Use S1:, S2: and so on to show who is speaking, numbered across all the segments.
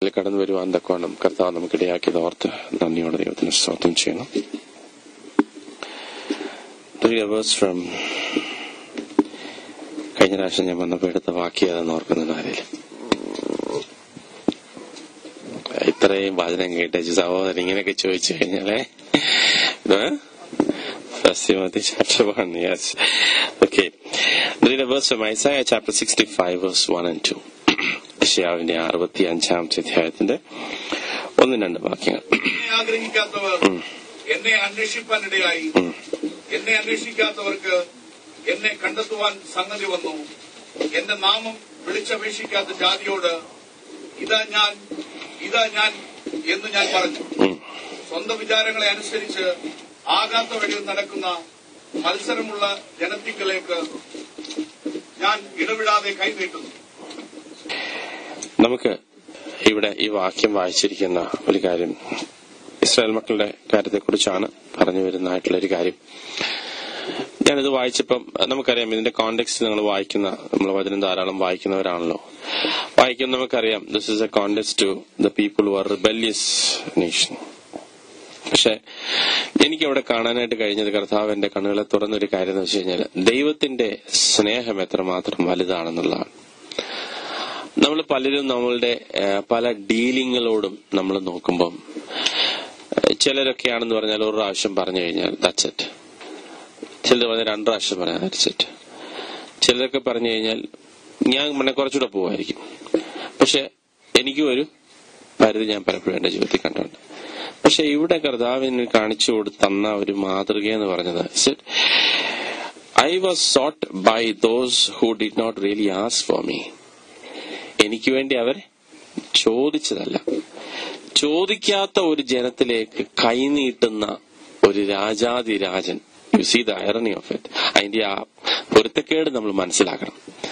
S1: വാക്യത്തിൽ കടന്നു വരുവാൻ തക്കവണ്ണം കർത്താവ് നമുക്കിടയാക്കിയത് ഓർത്ത് നന്ദിയോടെ ദൈവത്തിന് സ്തോത്രം ചെയ്യണം വേഴ്സ് ഫ്രം കഴിഞ്ഞ പ്രാവശ്യം ഞാൻ വന്നപ്പോൾ എടുത്ത വാക്യം അതെന്ന് ഓർക്കുന്നുണ്ട് ആരെയും ഇത്രയും വചനം കേട്ടേച്ച് സഹോദരൻ ഇങ്ങനെയൊക്കെ ചോദിച്ചു കഴിഞ്ഞാലേ Timothy chapter 1, yes. Okay. Read a verse from Isaiah chapter 65, verse 1 and 2. യശയാവിന്റെ അറുപത്തി അഞ്ചാമത്തെ അധ്യായത്തിന്റെ ഒന്നും രണ്ട് വാക്യങ്ങൾ
S2: എന്നെ ആഗ്രഹിക്കാത്തവർ എന്നെ അന്വേഷിപ്പാനിടയായി എന്നെ അന്വേഷിക്കാത്തവർക്ക് എന്നെ കണ്ടെത്തുവാൻ സംഗതി വന്നു എന്റെ നാമം വിളിച്ചപേക്ഷിക്കാത്ത ജാതിയോട് ഇതാ ഞാൻ ഇതാ ഞാൻ എന്ന് ഞാൻ പറഞ്ഞു
S1: ഉം.
S2: സ്വന്തം വിചാരങ്ങളെ അനുസരിച്ച് ആകാത്ത വഴിയിൽ നടക്കുന്ന മത്സരമുള്ള ജനത്തിക്കലേക്ക് ഞാൻ ഇടവിടാതെ കൈനീട്ടുന്നു
S1: നമുക്ക് ഇവിടെ ഈ വാക്യം വായിച്ചിരിക്കുന്ന ഒരു കാര്യം ഇസ്രായേൽ മക്കളുടെ കാര്യത്തെക്കുറിച്ചാണ് പറഞ്ഞു വരുന്നതായിട്ടുള്ള ഒരു കാര്യം ഞാനിത് വായിച്ചപ്പം നമുക്കറിയാം ഇതിന്റെ കോണ്ടെക്സ്റ്റ് നിങ്ങൾ വായിക്കുന്ന നമ്മൾ വചനം ധാരാളം വായിക്കുന്നവരാണല്ലോ വായിക്കും നമുക്കറിയാം this is a context to the people who are rebellious nation പക്ഷെ എനിക്ക് അവിടെ കാണാനായിട്ട് കഴിഞ്ഞത് കർത്താവ് എന്റെ കണ്ണുകളെ തുറന്നൊരു കാര്യം എന്ന് വെച്ച് കഴിഞ്ഞാൽ ദൈവത്തിന്റെ സ്നേഹം എത്രമാത്രം വലുതാണെന്നുള്ളതാണ് നമ്മൾ പലരും നമ്മളുടെ ഏഹ്, പല ഡീലിങ്ങുകളോടും നമ്മൾ നോക്കുമ്പം ഏഹ്, ചിലരൊക്കെയാണെന്ന് പറഞ്ഞാൽ ഒരു പ്രാവശ്യം പറഞ്ഞു കഴിഞ്ഞാൽ ദാറ്റ്സ് ഇറ്റ് ചിലർ പറഞ്ഞാൽ രണ്ട് പ്രാവശ്യം പറയാൻ ദാറ്റ്സ് ഇറ്റ് ചിലരൊക്കെ പറഞ്ഞു കഴിഞ്ഞാൽ ഞാൻ പിന്നെ കുറച്ചുകൂടെ പോവായിരിക്കും പക്ഷെ എനിക്കും ഒരു പരിധി ഞാൻ പലപ്പോഴും എന്റെ ജീവിതത്തിൽ കണ്ടിട്ടുണ്ട് പക്ഷെ ഇവിടെ കർത്താവിന് കാണിച്ചു കൊടുത്ത് തന്ന ഒരു മാതൃക എന്ന് പറഞ്ഞത് I was sought by those who did not really ask for me എനിക്ക് വേണ്ടി അവർ ചോദിച്ചതല്ല ചോദിക്കാത്ത ഒരു ജനത്തിലേക്ക് കൈനീട്ടുന്ന ഒരു രാജാതിരാജൻ you see the irony of it അതിന്റെ ആ പൊരുത്തക്കേട് നമ്മൾ മനസ്സിലാക്കണം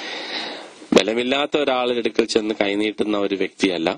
S1: ബലമില്ലാത്ത ഒരാളുടെ അടുക്കൽ ചെന്ന് കൈനീട്ടുന്ന ഒരു വ്യക്തിയല്ല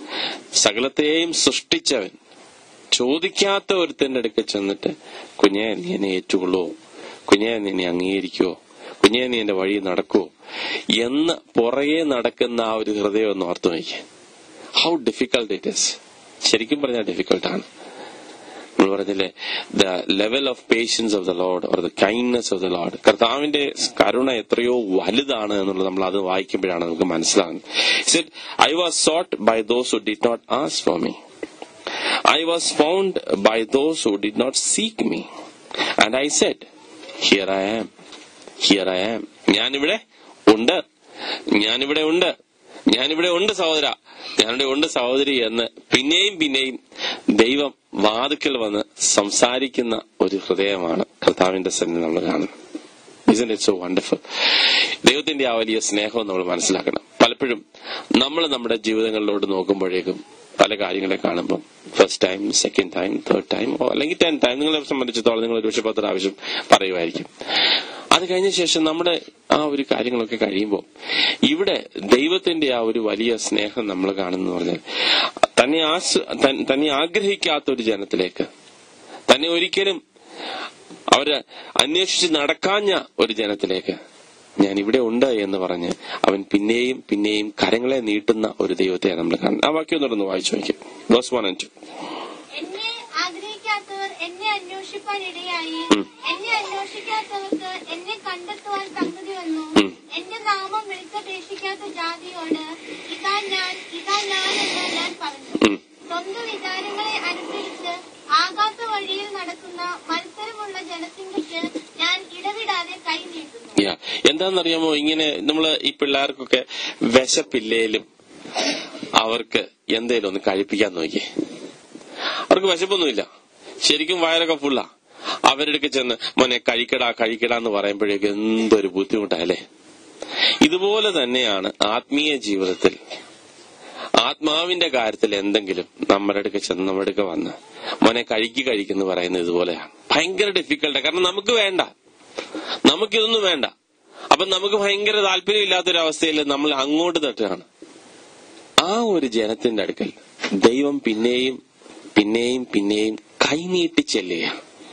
S1: സകലത്തെയും സൃഷ്ടിച്ചവൻ ചോദിക്കാത്ത ഒരുത്തന്റെ അടുക്കൽ ചെന്നിട്ട് കുഞ്ഞെ നീ എന്നെ ഏറ്റുകൊള്ളുവോ കുഞ്ഞെ നീ എന്നെ അംഗീകരിക്കുവോ കുഞ്ഞെ നീ എന്റെ വഴി നടക്കുവോ എന്ന് പുറകെ നടക്കുന്ന ആ ഒരു ഹൃദയം ഒന്ന് ഓർത്തു നോക്കി ഹൗ ഡിഫിക്കൾട്ട് ഇറ്റ് ഇസ് ശരിക്കും പറഞ്ഞാൽ ഡിഫിക്കൾട്ടാണ് നമ്മൾ പറഞ്ഞില്ലേ the level of patience of the Lord or the kindness of the Lord കർത്താവിന്റെ കരുണ എത്രയോ വലുതാണ് എന്നുള്ളത് നമ്മൾ അത് വായിക്കുമ്പോഴാണ് നമുക്ക് മനസ്സിലാകുന്നത് I was sought by those who did not ask for me I was found by those who did not seek me. And I said, Here I am. Here I am. ഞാനിവിടെ ഉണ്ട് ഞാനിവിടെ ഉണ്ട് ഞാനിവിടെ ഉണ്ട് സഹോദര ഞാനിവിടെ ഉണ്ട് സഹോദരി എന്ന് പിന്നെയും പിന്നെയും ദൈവം വാതുക്കൽ വന്ന് സംസാരിക്കുന്ന ഒരു ഹൃദയമാണ് കർത്താവിന്റെ സന്നിധി നമ്മൾ കാണുന്നത് ഇസൻ ഇറ്റ് സോ വണ്ടർഫുൾ ദൈവത്തിന്റെ ആ വലിയ സ്നേഹം നമ്മൾ മനസ്സിലാക്കണം പലപ്പോഴും നമ്മൾ നമ്മുടെ ജീവിതങ്ങളിലോട്ട് നോക്കുമ്പോഴേക്കും പല കാര്യങ്ങളെ കാണുമ്പോൾ first time second time third time അല്ലെങ്കിൽ ടെൻ ടൈം നിങ്ങളെ സംബന്ധിച്ചിടത്തോളം നിങ്ങൾ ഒരു പക്ഷേ പത്ത് പ്രാവശ്യം പറയുമായിരിക്കും അത് കഴിഞ്ഞ ശേഷം നമ്മുടെ ആ ഒരു കാര്യങ്ങളൊക്കെ കഴിയുമ്പോൾ ഇവിടെ ദൈവത്തിന്റെ ആ ഒരു വലിയ സ്നേഹം നമ്മൾ കാണുന്നു പറഞ്ഞാൽ തന്നെ ആസ് തൻ- തന്നെ ആഗ്രഹിക്കാത്ത ഒരു ജനത്തിലേക്ക് തന്നെ ഒരിക്കലും അവര് അന്വേഷിച്ച് നടക്കാഞ്ഞ ഒരു ജനത്തിലേക്ക് ഞാൻ ഇവിടെ ഉണ്ട് എന്ന് പറഞ്ഞ് അവൻ പിന്നെയും പിന്നെയും കരങ്ങളെ നീട്ടുന്ന ഒരു ദൈവത്തെ നമ്മൾ കാണുന്നത് ആ വാക്യം തുടർന്ന് വായിച്ചു നോക്കി വേഴ്സ് വൺ ആൻഡ് ടു
S3: എന്നെ ആഗ്രഹിക്കാത്തവർ എന്നെ അന്വേഷിപ്പാൻ ഇടയായി
S1: ഉം.
S3: എന്നെ അന്വേഷിക്കാത്തവർക്ക് എന്നെ കണ്ടെത്തുവാൻ സംഗതി വന്നു
S1: ഉം.
S3: എന്റെ നാമം വിളിച്ചപേക്ഷിക്കാത്ത ജാതിയോട് ഇതാ ഞാൻ ഇതാ ഞാൻ എന്ന് ഞാൻ പറഞ്ഞു
S1: ഉം.
S3: സ്വന്തം വിചാരങ്ങളെ അനുസരിച്ച് ആകാത്ത വഴിയിൽ നടക്കുന്ന മത്സരമുള്ള ജനത്തിങ്കക്ക് ഞാൻ ഇടവിടാതെ കൈ നീട്ടുന്നു
S1: യാ എന്താണെന്നറിയാമോ ഇങ്ങനെ നമ്മള് ഈ പിള്ളേർക്കൊക്കെ വിശപ്പില്ലേലും അവർക്ക് എന്തേലും ഒന്ന് കഴിപ്പിക്കാൻ നോക്കി അവർക്ക് വിശപ്പൊന്നുമില്ല ശരിക്കും വയറൊക്കെ ഫുള്ളാ അവരുടെ അടുക്ക് ചെന്ന് മോനെ കഴിക്കടാ കഴിക്കടാ എന്ന് പറയുമ്പോഴേക്ക് എന്തൊരു ബുദ്ധിമുട്ടല്ലേ ഇതുപോലെ തന്നെയാണ് ആത്മീയ ജീവിതത്തിൽ ആത്മാവിന്റെ കാര്യത്തിൽ എന്തെങ്കിലും നമ്മുടെ അടുക്ക ചെന്ന് നമ്മുടെ അടുക്ക വന്ന് മോനെ കഴിക്ക് കഴിക്കുന്നു പറയുന്നത് ഇതുപോലെയാണ് ഭയങ്കര ഡിഫിക്കൽട്ടാണ് കാരണം നമുക്ക് വേണ്ട നമുക്കിതൊന്നും വേണ്ട അപ്പൊ നമുക്ക് ഭയങ്കര താല്പര്യമില്ലാത്തൊരവസ്ഥയിൽ നമ്മൾ അങ്ങോട്ട് തട്ടുകയാണ് ആ ഒരു ജനത്തിന്റെ അടുക്കൽ ദൈവം പിന്നെയും പിന്നെയും പിന്നെയും കൈനീട്ടി ചെല്ലുക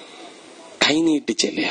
S1: കൈനീട്ടി ചെല്ലുക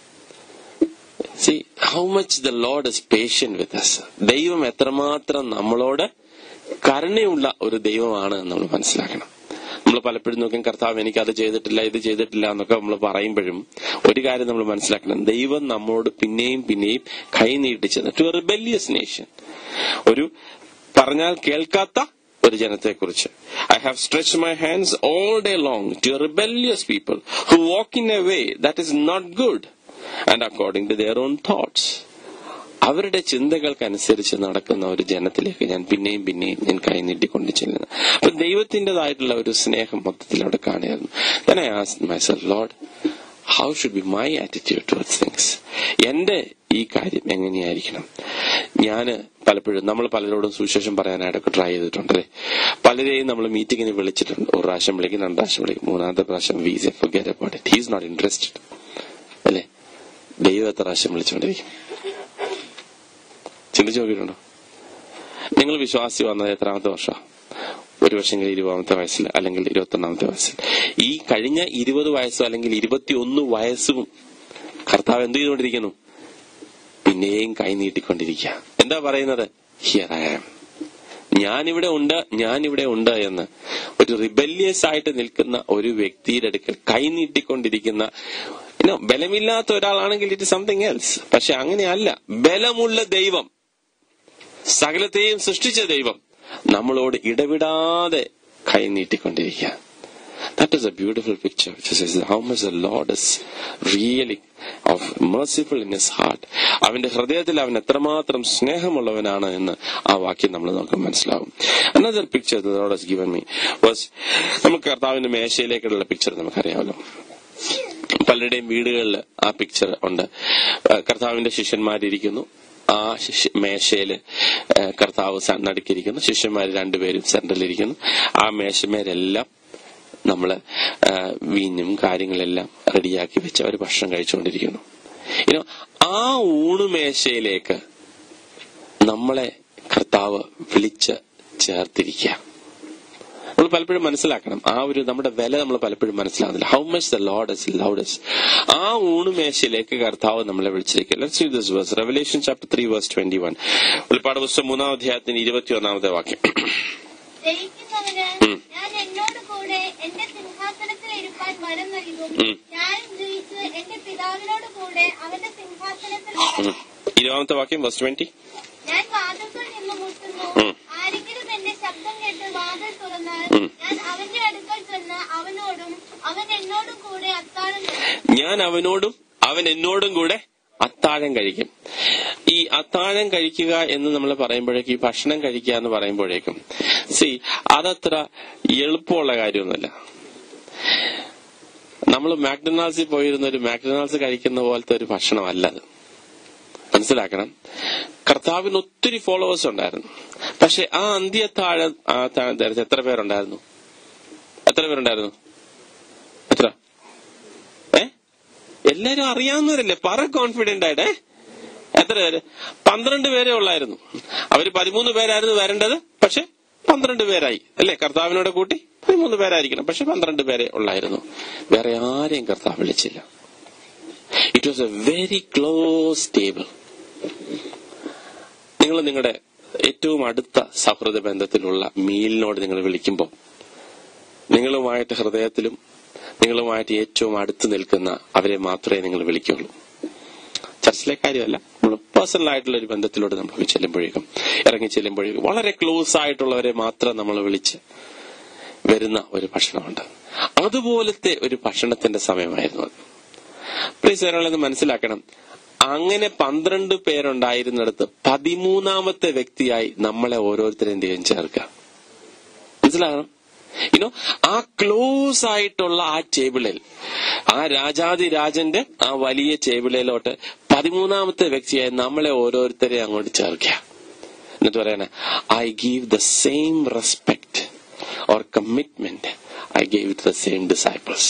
S1: see how much the Lord is patient with us ദൈവം എത്രമാത്രം നമ്മളോട് കരുണയുള്ള ഒരു ദൈവമാണ് എന്ന് നമ്മൾ മനസ്സിലാക്കണം നമ്മൾ പലപ്പോഴും നോക്കും കർത്താവ് എനിക്ക് അത് ചെയ്തിട്ടില്ല ഇത് ചെയ്തിട്ടില്ല എന്നൊക്കെ നമ്മൾ പറയുമ്പോഴും ഒരു കാര്യം നമ്മൾ മനസ്സിലാക്കണം ദൈവം നമ്മോട് പിന്നെയും പിന്നെയും കൈ നീട്ടിച്ചത് ടു റിബല്യസ് നേഷൻ ഒരു പറഞ്ഞാൽ കേൾക്കാത്ത ഒരു ജനത്തെക്കുറിച്ച് I have stretch my hands all day long to rebellious people who walk in a way that is not good and according to their own thoughts അവരുടെ ചിന്തകൾക്കനുസരിച്ച് നടക്കുന്ന ഒരു ജനത്തിലേക്ക് ഞാൻ പിന്നെയും പിന്നെയും ഞാൻ കൈനീട്ടിക്കൊണ്ട് ചെല്ലുന്നു അപ്പൊ ദൈവത്തിൻ്റെതായിട്ടുള്ള ഒരു സ്നേഹം മൊത്തത്തിൽ അവിടെ കാണുകയായിരുന്നു then I asked myself Lord how should be my attitude towards things എന്റെ ഈ കാര്യം എങ്ങനെയായിരിക്കണം ഞാൻ പലപ്പോഴും നമ്മൾ പലരോടും സുവിശേഷം പറയാനായിട്ടൊക്കെ ട്രൈ ചെയ്തിട്ടുണ്ട് അല്ലേ പലരെയും നമ്മൾ മീറ്റിങ്ങിന് വിളിച്ചിട്ടുണ്ട് ഒരു പ്രാവശ്യം വിളിക്കും രണ്ട് പ്രാവശ്യം വിളിക്കും മൂന്നാമത്തെ പ്രാവശ്യം വീസ് forget about it he is not interested അല്ലേ ദൈവം എത്ര പ്രാവശ്യം വിളിച്ചുകൊണ്ടിരിക്കും ചിന്തിച്ചു നോക്കിയിട്ടുണ്ടോ നിങ്ങൾ വിശ്വാസി വന്നത് എത്രാമത്തെ വർഷം ഒരു വർഷമെങ്കിൽ ഇരുപതാമത്തെ വയസ്സിൽ അല്ലെങ്കിൽ ഇരുപത്തൊന്നാമത്തെ വയസ്സിൽ ഈ കഴിഞ്ഞ ഇരുപത് വയസ്സോ അല്ലെങ്കിൽ ഇരുപത്തിയൊന്ന് വയസ്സും കർത്താവ് എന്ത് ചെയ്തുകൊണ്ടിരിക്കുന്നു പിന്നെയും കൈ നീട്ടിക്കൊണ്ടിരിക്കുക എന്താ പറയുന്നത് ഹിയർ ഐ ആം ഞാനിവിടെ ഉണ്ട് ഞാനിവിടെ ഉണ്ട് എന്ന് ഒരു റിബല്യസ് ആയിട്ട് നിൽക്കുന്ന ഒരു വ്യക്തിയുടെ അടുക്കൽ കൈ നീട്ടിക്കൊണ്ടിരിക്കുന്ന you know, ബലമില്ലാത്ത ഒരാളാണെങ്കിൽ ഇറ്റ് സംതിങ് എൽസ് പക്ഷെ അങ്ങനെയല്ല ബലമുള്ള ദൈവം സകലത്തെയും സൃഷ്ടിച്ച ദൈവം നമ്മളോട് ഇടവിടാതെ കൈ നീട്ടിക്കൊണ്ടിരിക്കുക that is a beautiful picture how much the Lord is really of merciful in his heart അവന്റെ ഹൃദയത്തിൽ അവൻ എത്രമാത്രം സ്നേഹമുള്ളവനാണ് എന്ന് ആ വാക്യം നമ്മൾ നമുക്ക് മനസ്സിലാവും another picture Lord has given me was നമുക്ക് കർത്താവിന്റെ മേശയിലേക്കുള്ള പിക്ചർ നമുക്കറിയാമല്ലോ പലരുടെയും വീടുകളിൽ ആ പിക്ചർ ഉണ്ട് ആ, കർത്താവിന്റെ ശിഷ്യന്മാരിയ്ക്കുന്നു ആ ശിഷ്യ മേശയില് ആ, കർത്താവ് സ- നടുക്കിരിക്കുന്നു ശിഷ്യന്മാർ രണ്ടുപേരും സെന്ററിലിരിക്കുന്നു ആ മേശമേരെല്ലാം നമ്മള് ആ, വീഞ്ഞും കാര്യങ്ങളെല്ലാം റെഡിയാക്കി വെച്ച് അവർ ഭക്ഷണം കഴിച്ചുകൊണ്ടിരിക്കുന്നു ഇനോ ആ ഊണുമേശയിലേക്ക് നമ്മളെ കർത്താവ് വിളിച്ച് ചേർത്തിരിക്കുക നമ്മൾ പലപ്പോഴും മനസ്സിലാക്കണം ആ ഒരു നമ്മുടെ വില നമ്മൾ പലപ്പോഴും മനസ്സിലാകുന്നില്ല how much the Lord is loudest ആ ഊണുമേശയിലേക്ക് കർത്താവ് നമ്മളെ വിളിച്ചിരിക്കുക let's read this verse Revelation chapter three verse twenty one ഉൾപ്പാട് പുസ്തകം മൂന്നാം അധ്യായത്തിന് ഇരുപത്തി ഒന്നാമത്തെ വാക്യം
S3: ജയിക്കുന്നവന്
S1: ഉം.
S3: ഞാൻ എന്നോട് കൂടെ എന്റെ സിംഹാസനത്തിൽ ഇരുപ്പാൻ വരം നൽകും
S1: ഉം.
S3: ഞാനും ജയിച്ച് എന്റെ പിതാവിനോട് കൂടെ അവന്റെ സിംഹാസനത്തിൽ
S1: ഉം. ഇരുപതാമത്തെ വാക്യം വേഴ്സ് ട്വന്റി
S3: ഞാൻ വാതിൽക്കൽ നിന്ന് മുട്ടുന്നു
S1: ഉം.
S3: ആരെങ്കിലും എന്റെ ശബ്ദം കേട്ട് വാതിൽ തുറന്നാൽ
S1: ഉം.
S3: ഞാൻ അവന്റെ അടുക്കൽ ചെന്ന് അവനോടും അവൻ എന്നോടും കൂടെ അത്താഴം കഴിക്കും.
S1: ഞാൻ അവനോടും അവൻ എന്നോടും കൂടെ അത്താഴം കഴിക്കും ഈ അത്താഴം കഴിക്കുക എന്ന് നമ്മൾ പറയുമ്പോഴേക്കും ഈ ഭക്ഷണം കഴിക്കുക എന്ന് പറയുമ്പോഴേക്കും സി അതത്ര എളുപ്പമുള്ള കാര്യമൊന്നുമല്ല നമ്മൾ മാക്ഡൊണാൾഡ്സിൽ പോയിരുന്ന ഒരു മാക്ഡൊണാൾഡ്സ് കഴിക്കുന്ന പോലത്തെ ഒരു ഭക്ഷണമല്ല അത് മനസ്സിലാക്കണം കർത്താവിന് ഒത്തിരി ഫോളോവേഴ്സ് ഉണ്ടായിരുന്നു പക്ഷെ ആ അന്ത്യത്താഴം ആ താഴം ധരിച്ച് എത്ര പേരുണ്ടായിരുന്നു എത്ര പേരുണ്ടായിരുന്നു എത്ര ഏ എല്ലാരും അറിയാവുന്നവരല്ലേ പറ കോൺഫിഡന്റ് ആയിട്ടേ എത്ര പേര് പന്ത്രണ്ട് പേരെ ഉള്ളായിരുന്നു അവര് പതിമൂന്ന് പേരായിരുന്നു വരേണ്ടത് പക്ഷെ പന്ത്രണ്ട് പേരായി അല്ലേ കർത്താവിനോട് കൂട്ടി പതിമൂന്ന് പേരായിരിക്കണം പക്ഷെ പന്ത്രണ്ട് പേരെ ഉള്ളായിരുന്നു വേറെ ആരെയും കർത്താവ് വിളിച്ചില്ല it was a very close table നിങ്ങൾ നിങ്ങളുടെ ഏറ്റവും അടുത്ത സൗഹൃദ ബന്ധത്തിലുള്ള മീലിനോട് നിങ്ങൾ വിളിക്കുമ്പോൾ നിങ്ങളുമായിട്ട് ഹൃദയത്തിലും നിങ്ങളുമായിട്ട് ഏറ്റവും അടുത്ത് നിൽക്കുന്ന അവരെ മാത്രമേ നിങ്ങൾ വിളിക്കുള്ളൂ ചർച്ചിലെ കാര്യമല്ല നമ്മൾ പേഴ്സണൽ ആയിട്ടുള്ള ഒരു ബന്ധത്തിലൂടെ നമ്മൾ ചെല്ലുമ്പോഴേക്കും ഇറങ്ങി ചെല്ലുമ്പോഴേക്കും വളരെ ക്ലോസ് ആയിട്ടുള്ളവരെ മാത്രം നമ്മൾ വിളിച്ച് വരുന്ന ഒരു ഭക്ഷണമുണ്ട് അതുപോലത്തെ ഒരു ഭക്ഷണത്തിന്റെ സമയമായിരുന്നു അത് പ്ലീസ് ഒരാളെന്ന് മനസ്സിലാക്കണം അങ്ങനെ പന്ത്രണ്ട് പേരുണ്ടായിരുന്നിടത്ത് പതിമൂന്നാമത്തെ വ്യക്തിയായി നമ്മളെ ഓരോരുത്തരെയും ദൈവം ചേർക്കുക മനസ്സിലാകണം യുനോ ആ ക്ലോസ് ആയിട്ടുള്ള ആ ടേബിളിൽ ആ രാജാതി രാജന്റെ ആ വലിയ ടേബിളിലോട്ട് പതിമൂന്നാമത്തെ വ്യക്തിയായി നമ്മളെ ഓരോരുത്തരെ അങ്ങോട്ട് ചേർക്കുക എന്നിട്ട് പറയണേ I give the same respect or commitment I give to the same disciples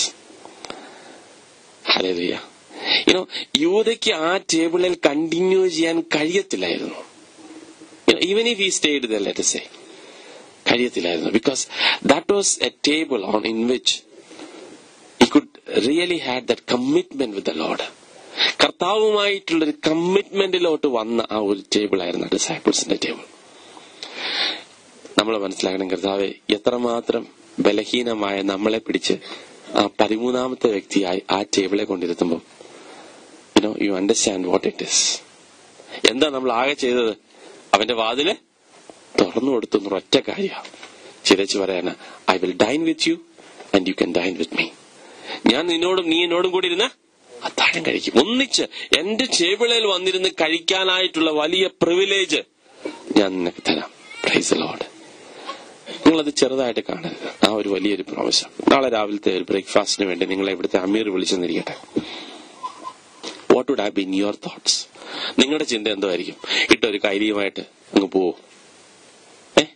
S1: hallelujah you know യൂതയ്ക്ക് ആ ടേബിളിൽ കണ്ടിന്യൂ ചെയ്യാൻ കഴിയത്തില്ലായിരുന്നു even if he stayed the let say കഴിയത്തില്ലായിരുന്നു because that was a table on in which he could really had that commitment with the Lord കർത്താവുമായിട്ടുള്ള ഒരു കമ്മിറ്റ്മെന്റിലോട്ട് വന്ന ആ ഒരു ടേബിൾ ആയിരുന്നു ഡിസൈപ്പിൾസിന്റെ ടേബിൾ നമ്മൾ മനസ്സിലാക്കണം കർത്താവെ എത്രമാത്രം ബലഹീനമായ നമ്മളെ പിടിച്ച് ആ പതിമൂന്നാമത്തെ വ്യക്തിയായി ആ ടേബിളെ കൊണ്ടിരുത്തുമ്പോൾ you know you understand what it is എന്താ നമ്മൾ ആകെ ചെയ്തത് അവന്റെ വാതില് തുറന്നു കൊടുത്തു എന്നൊരു ഒറ്റ കാര്യമാണ് ചിരച്ച് പറയാന I will dine with you and you can dine with me ഞാൻ നിന്നോടും നീ എന്നോടും കൂടി ഇരുന്ന് അത്താഴം കഴിക്കും ഒന്നിച്ച് എന്റെ ടേബിളിൽ വന്നിരുന്ന് കഴിക്കാനായിട്ടുള്ള വലിയ പ്രിവിലേജ് ഞാൻ നിനക്ക് തരാം പ്രൈസ് ലോഡ് നിങ്ങളത് ചെറുതായിട്ട് കാണരുത് ആ ഒരു വലിയൊരു പ്രാവശ്യം നാളെ രാവിലത്തെ ഒരു ബ്രേക്ക്ഫാസ്റ്റിന് വേണ്ടി നിങ്ങളെ ഇവിടുത്തെ അമീർ വിളിച്ചെന്നിരിക്കട്ടെ what would have been your thoughts നിങ്ങളുടെ ചിന്ത എന്തായിരിക്കും ഇട്ടൊരു കൈലിയുമായിട്ട് അങ്ങ് പോവോ ഏ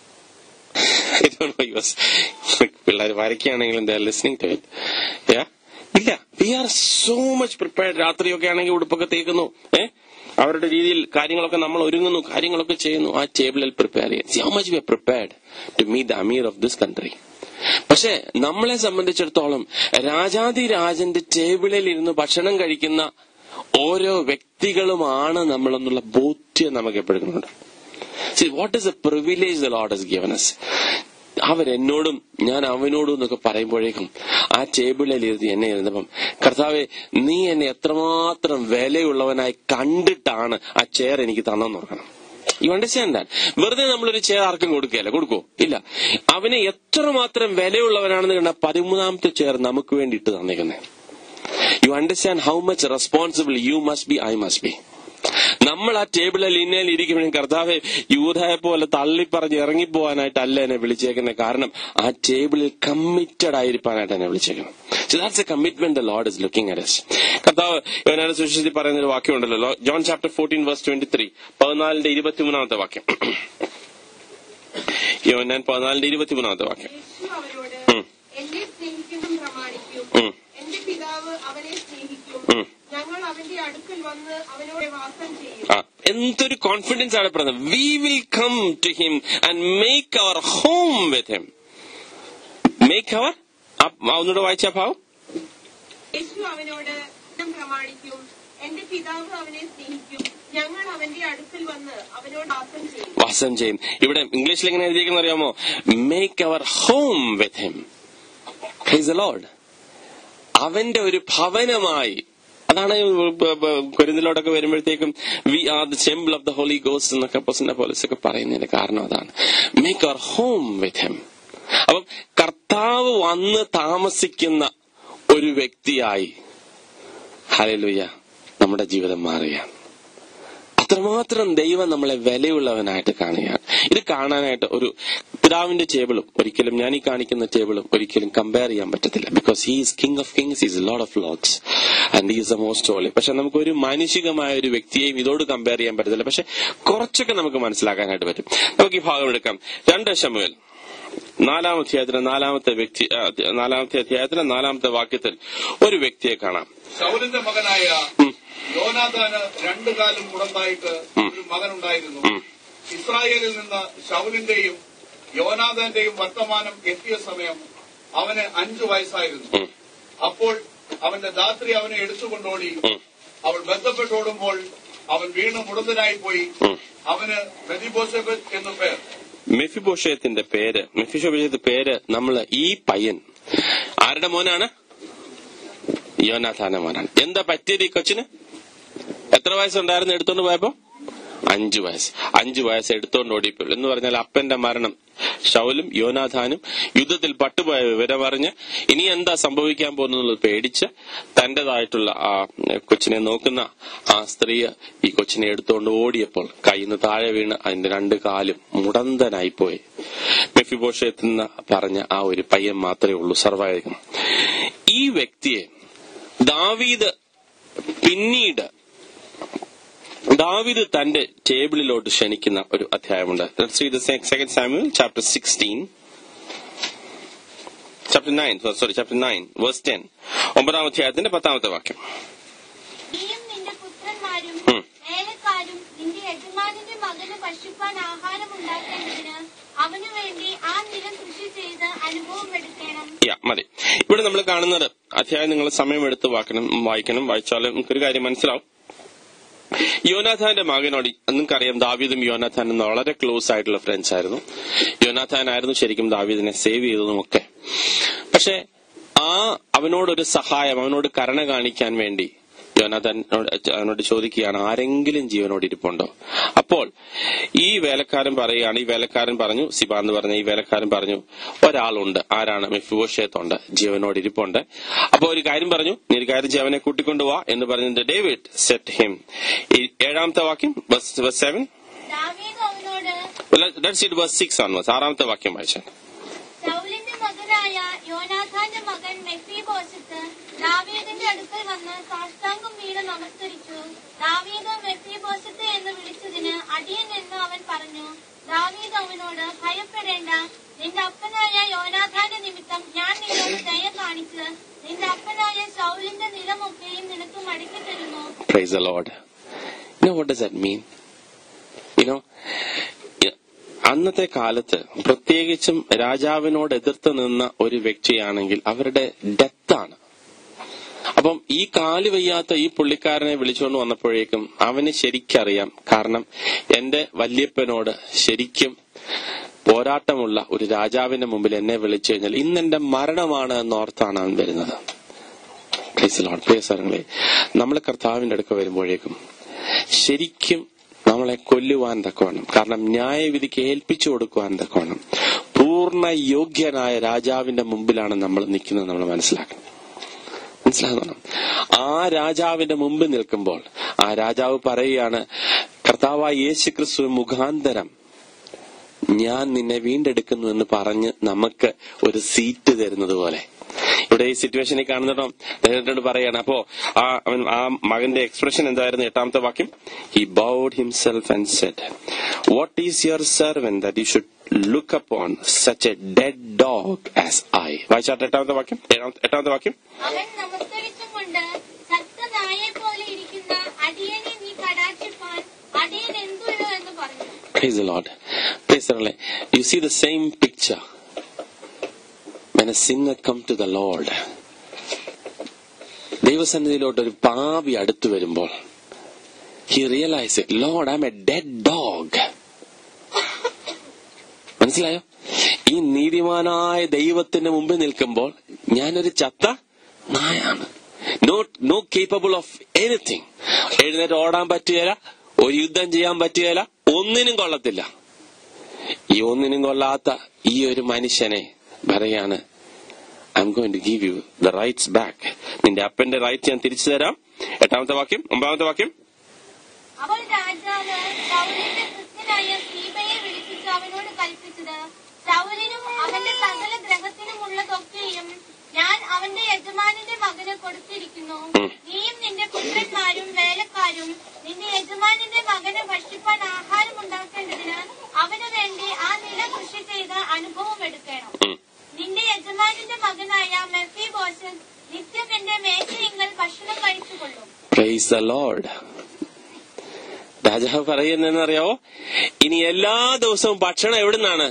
S1: പിള്ളേർ വരയ്ക്കുകയാണെങ്കിലും ലിസ്ണിംഗ് ടു ഇറ്റ് ഇല്ല we are so much prepared രാത്രിയൊക്കെ ആണെങ്കിൽ ഉടുപ്പൊക്കെ തേക്കുന്നു ഏ അവരുടെ രീതിയിൽ കാര്യങ്ങളൊക്കെ നമ്മൾ ഒരുങ്ങുന്നു കാര്യങ്ങളൊക്കെ ചെയ്യുന്നു ആ ടേബിളിൽ പ്രിപ്പയർ ചെയ്യാൻ how much we are prepared to meet the അമീർ ഓഫ് ദിസ് കൺട്രി പക്ഷെ നമ്മളെ സംബന്ധിച്ചിടത്തോളം രാജാതിരാജന്റെ ടേബിളിൽ ഇരുന്ന് ഭക്ഷണം കഴിക്കുന്ന ഓരോ വ്യക്തികളുമാണ് നമ്മളെന്നുള്ള ബോധ്യം നമുക്ക് എപ്പോഴും see what is a privilege the Lord has given us അവരെന്നോടും ഞാൻ അവനോടും എന്നൊക്കെ പറയുമ്പോഴേക്കും ആ ടേബിളിൽ ഇരുത്തി എന്നെ ഇരുന്നപ്പം കർത്താവെ നീ എന്നെ എത്രമാത്രം വിലയുള്ളവനായി കണ്ടിട്ടാണ് ആ ചെയർ എനിക്ക് തന്നെന്ന് ഓർക്കണം യു അണ്ടർസ്റ്റാൻഡ് ദാറ്റ് വെറുതെ നമ്മളൊരു ചെയർ ആർക്കും കൊടുക്കുകയല്ല കൊടുക്കോ ഇല്ല അവനെ എത്രമാത്രം വിലയുള്ളവനാണെന്ന് കണ്ട പതിമൂന്നാമത്തെ ചെയർ നമുക്ക് വേണ്ടി ഇട്ട് തന്നേക്കുന്നത് you understand how much responsible you must be I must be നമ്മൾ ആ ടേബിളിൽ ഇന്നേൽ ഇരിക്കുമ്പോഴും കർത്താവെ യൂതായെ പോലെ തള്ളിപ്പറഞ്ഞ് ഇറങ്ങിപ്പോവാനായിട്ടല്ല എന്നെ വിളിച്ചേക്കുന്നത് കാരണം ആ ടേബിളിൽ കമ്മിറ്റഡ് ആയിരിക്കാനായിട്ട് എന്നെ വിളിച്ചേക്കുന്നത് So that's a commitment the Lord is looking at us. കർത്താവ് യോനാന്റെ സുവിശേഷത്തിൽ പറയുന്ന ഒരു വാക്യമുണ്ടല്ലോ John chapter fourteen verse twenty three പതിനാലിന്റെ ഇരുപത്തിമൂന്നാമത്തെ വാക്യം യോനാൻ പതിനാലിന്റെ ഇരുപത്തിമൂന്നാമത്തെ വാക്യം
S4: യേശു അവരോട്
S1: ഉം.
S4: എന്നെ സ്നേഹിക്കുന്നതും പ്രമാണിക്കും
S1: ഉം.
S4: എന്റെ പിതാവ് അവനെ സ്നേഹിക്കും
S1: ഉം.
S4: ഞങ്ങൾ അവന്റെ അടുക്കൽ വന്ന് അവനോട് വാസം ചെയ്യും
S1: ആ എന്തൊരു കോൺഫിഡൻസ് ആണ് പറയുന്നത് we will come to him and make our home with him make our ഒന്നുകൂടെ വായിച്ച ഭാവം
S4: യേശു അവനോട് "ഞാൻ പ്രമാണിക്കും എന്റെ പിതാവ് അവനെ സ്നേഹിക്കും ഞങ്ങൾ അവന്റെ അടുക്കൽ വന്ന് അവനോട് വാസം ചെയ്യും
S1: വാസം ചെയ്യും ഇവിടെ ഇംഗ്ലീഷിൽ എങ്ങനെ എഴുതിയിരിക്കുന്ന അറിയാമോ make our home with him his Lord അവന്റെ ഒരു ഭവനമായി അതാണ് കുരുന്നിലോട്ടൊക്കെ വരുമ്പോഴത്തേക്കും we are the temple of the Holy ഗോസ് എന്നൊക്കെ പൊസിന്റെ പോലീസ് ഒക്കെ പറയുന്നതിന്റെ കാരണം അതാണ് make our home with him അപ്പം കർത്താവ് വന്ന് താമസിക്കുന്ന ഒരു വ്യക്തിയായി ഹലലുയ്യ നമ്മുടെ ജീവിതം മാറുകയാണ് അത്രമാത്രം ദൈവം നമ്മളെ വിലയുള്ളവനായിട്ട് കാണുകയാണ് ഇത് കാണാനായിട്ട് ഒരു പിതാവിന്റെ ടേബിളും ഒരിക്കലും ഞാൻ ഈ കാണിക്കുന്ന ടേബിളും ഒരിക്കലും കമ്പയർ ചെയ്യാൻ പറ്റത്തില്ല because he is king of kings is Lord of lords and is the most holy പക്ഷെ നമുക്ക് ഒരു മാനുഷികമായ ഒരു വ്യക്തിയെയും ഇതോട് കമ്പയർ ചെയ്യാൻ പറ്റത്തില്ല പക്ഷെ കുറച്ചൊക്കെ നമുക്ക് മനസ്സിലാക്കാനായിട്ട് പറ്റും നമുക്ക് ഈ ഭാഗം എടുക്കാം രണ്ട് ശമുവൽ നാലാം അധ്യായത്തിലെ നാലാമത്തെ വ്യക്തി ആ, നാലാമത്തെ അധ്യായത്തിലെ നാലാമത്തെ വാക്യത്തിൽ ഒരു വ്യക്തിയെ കാണാം
S2: ശൗലിന്റെ മകനായ
S1: ഉം.
S2: യോനാഥാന് രണ്ടു കാലം മുടമ്പായിട്ട് ഒരു മകനുണ്ടായിരുന്നു
S1: ഉം.
S2: ഇസ്രായേലിൽ നിന്ന് ശൗലിന്റെയും യോനാഥാന്റെയും വർത്തമാനം എത്തിയ സമയം അവന് അഞ്ചു വയസ്സായിരുന്നു
S1: ഉം.
S2: അപ്പോൾ അവന്റെ ദാത്രി അവനെ എടുത്തുകൊണ്ടോടി
S1: ഉം.
S2: അവൾ ബന്ധപ്പെട്ടോടുമ്പോൾ അവൻ വീണ് മുടന്തനായി പോയി
S1: ഉം.
S2: അവന് മെതിബോസബത്ത് എന്നു പേർ
S1: മെഫിബോഷയത്തിന്റെ പേര് മെഫിബോഷയത്തിന്റെ പേര് നമ്മൾ ഈ പയ്യൻ ആരുടെ മോനാണ് യോനാഥാന്റെ മോനാണ് എന്താ പറ്റിയത് ഈ കൊച്ചിന് എത്ര വയസ്സുണ്ടായിരുന്നു എടുത്തോണ്ട് പോയപ്പോ അഞ്ചു വയസ്സ് അഞ്ചു വയസ്സ് എടുത്തോണ്ട് ഓടിപ്പോയി എന്ന് പറഞ്ഞാൽ അപ്പന്റെ മരണം ഷൗലും യോനാഥാനും യുദ്ധത്തിൽ പട്ടുപോയ വിവരം അറിഞ്ഞ് ഇനി എന്താ സംഭവിക്കാൻ പോകുന്നത് പേടിച്ച് തന്റേതായിട്ടുള്ള ആ കൊച്ചിനെ നോക്കുന്ന ആ സ്ത്രീ ഈ കൊച്ചിനെ എടുത്തുകൊണ്ട് ഓടിയപ്പോൾ കയ്യിൽ നിന്ന് താഴെ വീണ് അതിന്റെ രണ്ട് കാലും മുടന്തനായിപ്പോയി മെഫിബോഷയത്ത് പറഞ്ഞ ആ ഒരു പയ്യൻ മാത്രമേ ഉള്ളൂ സർവൈവം ഈ വ്യക്തിയെ ദാവീദ് പിന്നീട് ദാവിദ് തന്റെ ടേബിളിലോട്ട് ക്ഷണിക്കുന്ന ഒരു അധ്യായമുണ്ട് second Samuel chapter sixteen chapter nine sorry chapter nine verse ten ഒമ്പതാം അധ്യായത്തിന്റെ പത്താമത്തെ വാക്യം
S3: നീയും നിന്റെ പുത്രന്മാരും
S1: ഉം.
S3: വേലക്കാരും നിന്റെ യജമാനന്റെ മകന് ഭക്ഷിപ്പാൻ ആഹാരം ഉണ്ടാക്കേണ്ടതിന് അവനു വേണ്ടി ആ നിലം കൃഷി ചെയ്ത് അനുഭവം എടുക്കണം
S1: യാ മതി ഇവിടെ നമ്മൾ കാണുന്നത് അധ്യായം നിങ്ങൾ സമയമെടുത്ത് വാക്കണം വായിക്കണം വായിച്ചാൽ നമുക്കൊരു കാര്യം മനസ്സിലാവും യോനാഥാന്റെ മകനോട് നിങ്ങൾക്കറിയാം ദാവീദും യോനാഥാനും വളരെ ക്ലോസ് ആയിട്ടുള്ള ഫ്രണ്ട്സ് ആയിരുന്നു യോനാഥാൻ ആയിരുന്നു ശരിക്കും ദാവീദിനെ സേവ് ചെയ്തതും ഒക്കെ പക്ഷെ ആ അവനോടൊരു സഹായം അവനോട് കരുണ കാണിക്കാൻ വേണ്ടി യോനാഥാൻ അവനോട് ചോദിക്കുകയാണ് ആരെങ്കിലും ജീവനോട് ഇരിപ്പുണ്ടോ അപ്പോൾ ഈ വേലക്കാരൻ പറയുകയാണ് ഈ വേലക്കാരൻ പറഞ്ഞു സിബ എന്ന് പറഞ്ഞ ഈ വേലക്കാരൻ പറഞ്ഞു ഒരാളുണ്ട് ആരാണ് മെഫിബോഷേത്തുണ്ട് ജീവനോട് ഇരിപ്പുണ്ട് അപ്പൊ ഒരു കാര്യം പറഞ്ഞു നീ ഒരു കാര്യം ജീവനെ കൂട്ടിക്കൊണ്ടുപോവാ എന്ന് പറഞ്ഞിട്ട് ഡേവിഡ് സെറ്റ് ഹിം ഈ ഏഴാമത്തെ വാക്യം സെവൻ
S3: ദാവീദ് അവനോട്
S1: ലെറ്റ്സ് ഇറ്റ് ബസ് സിക്സ് ആണ് ആറാമത്തെ വാക്യം വായിച്ചാൽ
S3: ശൗലിന്റെ മകനായ യോനാഥാന്റെ മകൻ മെഫീബോശത്ത് ദാവീദിന്റെ അടുക്കൽ വന്ന് സാഷ്ടാംഗം വീണ് നമസ്കരിച്ചു ദാവീദ് മെഫീബോശത്ത് എന്ന് വിളിച്ചതിന് അടിയൻ എന്ന് അവൻ പറഞ്ഞു ദാവീദ് അവനോട് ഭയപ്പെടേണ്ട നിന്റെ അപ്പനായ യോനാഥാന്റെ നിമിത്തം ഞാൻ നിന്നോട് ദയ കാണിച്ച് നിന്റെ അപ്പനായ ശൗലിന്റെ നിലമൊക്കെയും നിനക്ക് മടക്കി തരുന്നു
S1: Praise the Lord. You know what does that mean? You know, yeah, അന്നത്തെ കാലത്ത് പ്രത്യേകിച്ചും രാജാവിനോട് എതിർത്ത് നിന്ന ഒരു വ്യക്തിയാണെങ്കിൽ അവരുടെ ഡെത്താണ് അപ്പം ഈ കാല് വയ്യാത്ത ഈ പുള്ളിക്കാരനെ വിളിച്ചുകൊണ്ട് വന്നപ്പോഴേക്കും അവന് ശരിക്കറിയാം കാരണം എന്റെ വല്യപ്പനോട് ശരിക്കും പോരാട്ടമുള്ള ഒരു രാജാവിന്റെ മുമ്പിൽ എന്നെ വിളിച്ചു കഴിഞ്ഞാൽ ഇന്ന് എന്റെ മരണമാണ് എന്നോർത്താണ് അവൻ വരുന്നത് പ്രിയസരങ്ങളെ നമ്മൾ കർത്താവിന്റെ അടുക്ക വരുമ്പോഴേക്കും ശരിക്കും നമ്മളെ കൊല്ലുവാൻ തക്കവണ്ണം കാരണം ന്യായവിധിക്ക് ഏൽപ്പിച്ചു കൊടുക്കുവാൻ തക്കവണ്ണം പൂർണ്ണ യോഗ്യനായ രാജാവിന്റെ മുമ്പിലാണ് നമ്മൾ നിൽക്കുന്നത് നമ്മൾ മനസ്സിലാക്കണം മനസ്സിലാകണം ആ രാജാവിന്റെ മുമ്പിൽ നിൽക്കുമ്പോൾ ആ രാജാവ് പറയുകയാണ് കർത്താവായ യേശു ക്രിസ്തു മുഖാന്തരം ഞാൻ നിന്നെ വീണ്ടെടുക്കുന്നു എന്ന് പറഞ്ഞ് നമുക്ക് ഒരു സീറ്റ് തരുന്നത് പോലെ ഇവിടെ ഈ സിറ്റുവേഷനിൽ കാണുന്നിടം നേരിട്ടോട് പറയാണ് അപ്പോ ആ അവൻ ആ മകന്റെ എക്സ്പ്രഷൻ എന്തായിരുന്നു എട്ടാമത്തെ വാക്യം he bowed himself and said what is your servant that you should look upon such a dead dog as I വായിച്ചാട്ടെ എട്ടാമത്തെ വാക്യം ഏഴാമത്തെ- എട്ടാമത്തെ വാക്യം
S3: അവൻ നമസ്കരിച്ചും കൊണ്ട് ചത്ത നായെ പോലെ ഇരിക്കുന്ന അടിയനെ നീ കടാക്ഷിപ്പാൻ അടിയൻ എന്തുള്ളൂ എന്ന് പറഞ്ഞു
S1: Praise the Lord. Praise the Lord. You see the same picture when a sinner come to the Lord. ദൈവസന്നിധിയിലോട്ട് ഒരു പാപി അടുത്തു വരുമ്പോൾ he realise it Lord I am a dead dog മനസ്സിലായോ ഈ നീതിമാനായ ദൈവത്തിന്റെ മുമ്പിൽ നിൽക്കുമ്പോൾ ഞാനൊരു ചത്ത നായാണ് not no capable of anything എഴുന്നേറ്റ് ഓടാൻ പറ്റുകയില്ല ഒരു യുദ്ധം ചെയ്യാൻ പറ്റുകയില്ല ഒന്നിനും കൊള്ളത്തില്ല ഈ ഒന്നിനും കൊള്ളാത്ത ഈ ഒരു മനുഷ്യനെ പറയാണ് I am going to give you the rights back നിന്റെ അപ്പന്റെ റൈറ്റ് ഞാൻ തിരിച്ചു തരാം എട്ടാമത്തെ വാക്യം ഒമ്പതാമത്തെ വാക്യം
S3: അവൾ രാജാവ് ശൗലിന്റെ കൃത്യനായ സീബയെ വിളിപ്പിച്ച് അവനോട് കൽപ്പിച്ചത് ശൗലിനും അവന്റെ സകല ഗ്രഹത്തിനുമുള്ളതൊക്കെയും ഞാൻ അവന്റെ യജമാനന്റെ മകന് കൊടുത്തിരിക്കുന്നു
S1: ഉം.
S3: നീയും നിന്റെ പുത്രന്മാരും വേലക്കാരും നിന്റെ യജമാനന്റെ മകന് ഭക്ഷിപ്പാൻ ആഹാരം ഉണ്ടാക്കേണ്ടതിന് അവന് വേണ്ടി ആ നില കൃഷി ചെയ്ത് അനുഭവം എടുക്കണം
S1: ഉം.
S3: നിന്റെ യജമാനന്റെ മകനായ മെഫി ബോഷൻ നിത്യം എന്റെ മേശയിങ്കൽ ഭക്ഷണം കഴിച്ചുകൊള്ളും
S1: പ്രൈസ് ദ ലോർഡ് രാജാവ് പറയുന്നറിയാവോ ഇനി എല്ലാ ദിവസവും ഭക്ഷണം എവിടുന്നാണ്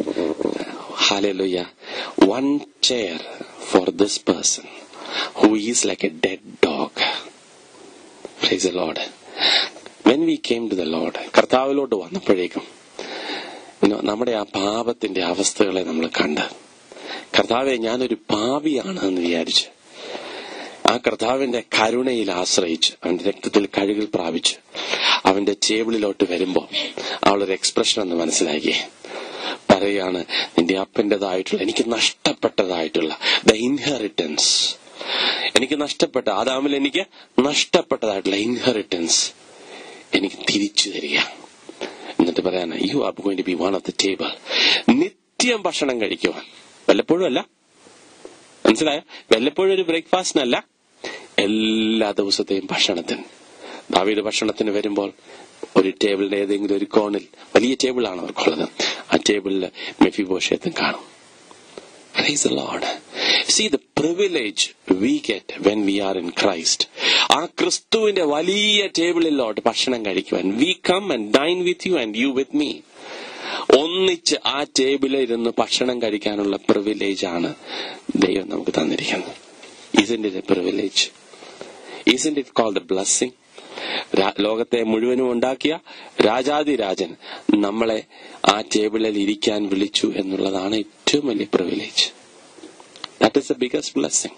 S1: hallelujah one chair for this person who is like a dead dog praise the Lord when we came to the Lord കർത്താവിലോട്ട് വന്നപ്പോഴേക്കും you know, നമ്മുടെ ആ പാപത്തിന്റെ അവസ്ഥകളെ നമ്മൾ കണ്ട് കർത്താവെ ഞാനൊരു പാപിയാണ് എന്ന് വിചാരിച്ച് ആ കർത്താവിന്റെ കരുണയിൽ ആശ്രയിച്ച് അവന്റെ രക്തത്തിൽ കഴുകിൽ പ്രാപിച്ച് അവന്റെ ടേബിളിലോട്ട് വരുമ്പോ അവളൊരു എക്സ്പ്രഷൻ ഒന്ന് മനസ്സിലാക്കി പറയാണ് നിന്റെ അപ്പന്റേതായിട്ടുള്ള എനിക്ക് നഷ്ടപ്പെട്ടതായിട്ടുള്ള ദ ഇൻഹെറിറ്റൻസ് എനിക്ക് നഷ്ടപ്പെട്ട ആദാമിൽ എനിക്ക് നഷ്ടപ്പെട്ടതായിട്ടുള്ള ഇൻഹെറിറ്റൻസ് എനിക്ക് തിരിച്ചു തരിക എന്നിട്ട് പറയാണ് you are going to be one of the table നിത്യം ഭക്ഷണം കഴിക്കുവാൻ വല്ലപ്പോഴും അല്ല മനസ്സിലായോ വല്ലപ്പോഴും ഒരു ബ്രേക്ക്ഫാസ്റ്റിനല്ല എല്ലാ ദിവസത്തെയും ഭക്ഷണത്തിന് ദാവീദ് ഭക്ഷണത്തിന് വരുമ്പോൾ ഒരു ടേബിളിന്റെ ഏതെങ്കിലും ഒരു കോണിൽ വലിയ ടേബിളാണ് അവർക്കുള്ളത് ആ ടേബിളിൽ മെഫി ബോഷത്തും കാണും Praise the Lord. See the privilege we get when we are in Christ. ആ ക്രിസ്തുവിന്റെ വലിയ ടേബിളിലോട്ട് ഭക്ഷണം കഴിക്കുവാൻ we come and dine with you and you with me ഒന്നിച്ച് ആ ടേബിളിൽ ഇരുന്ന് ഭക്ഷണം കഴിക്കാനുള്ള പ്രിവിലേജ് ആണ് ദൈവം നമുക്ക് തന്നിരിക്കുന്നത് ഇതിന്റെ privilege Isn't it called a blessing? രാ- ലോകത്തെ മുഴുവനും ഉണ്ടാക്കിയ രാജാതിരാജൻ നമ്മളെ ആ ടേബിളിൽ ഇരിക്കാൻ വിളിച്ചു എന്നുള്ളതാണ് ഏറ്റവും വലിയ privilege that is the biggest blessing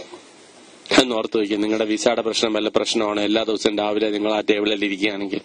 S1: എന്ന് ഓർത്ത് വയ്ക്കുക നിങ്ങളുടെ വിസയുടെ പ്രശ്നം വല്ല പ്രശ്നമാണോ എല്ലാ ദിവസവും രാവിലെ നിങ്ങൾ ആ ടേബിളിൽ ഇരിക്കുകയാണെങ്കിൽ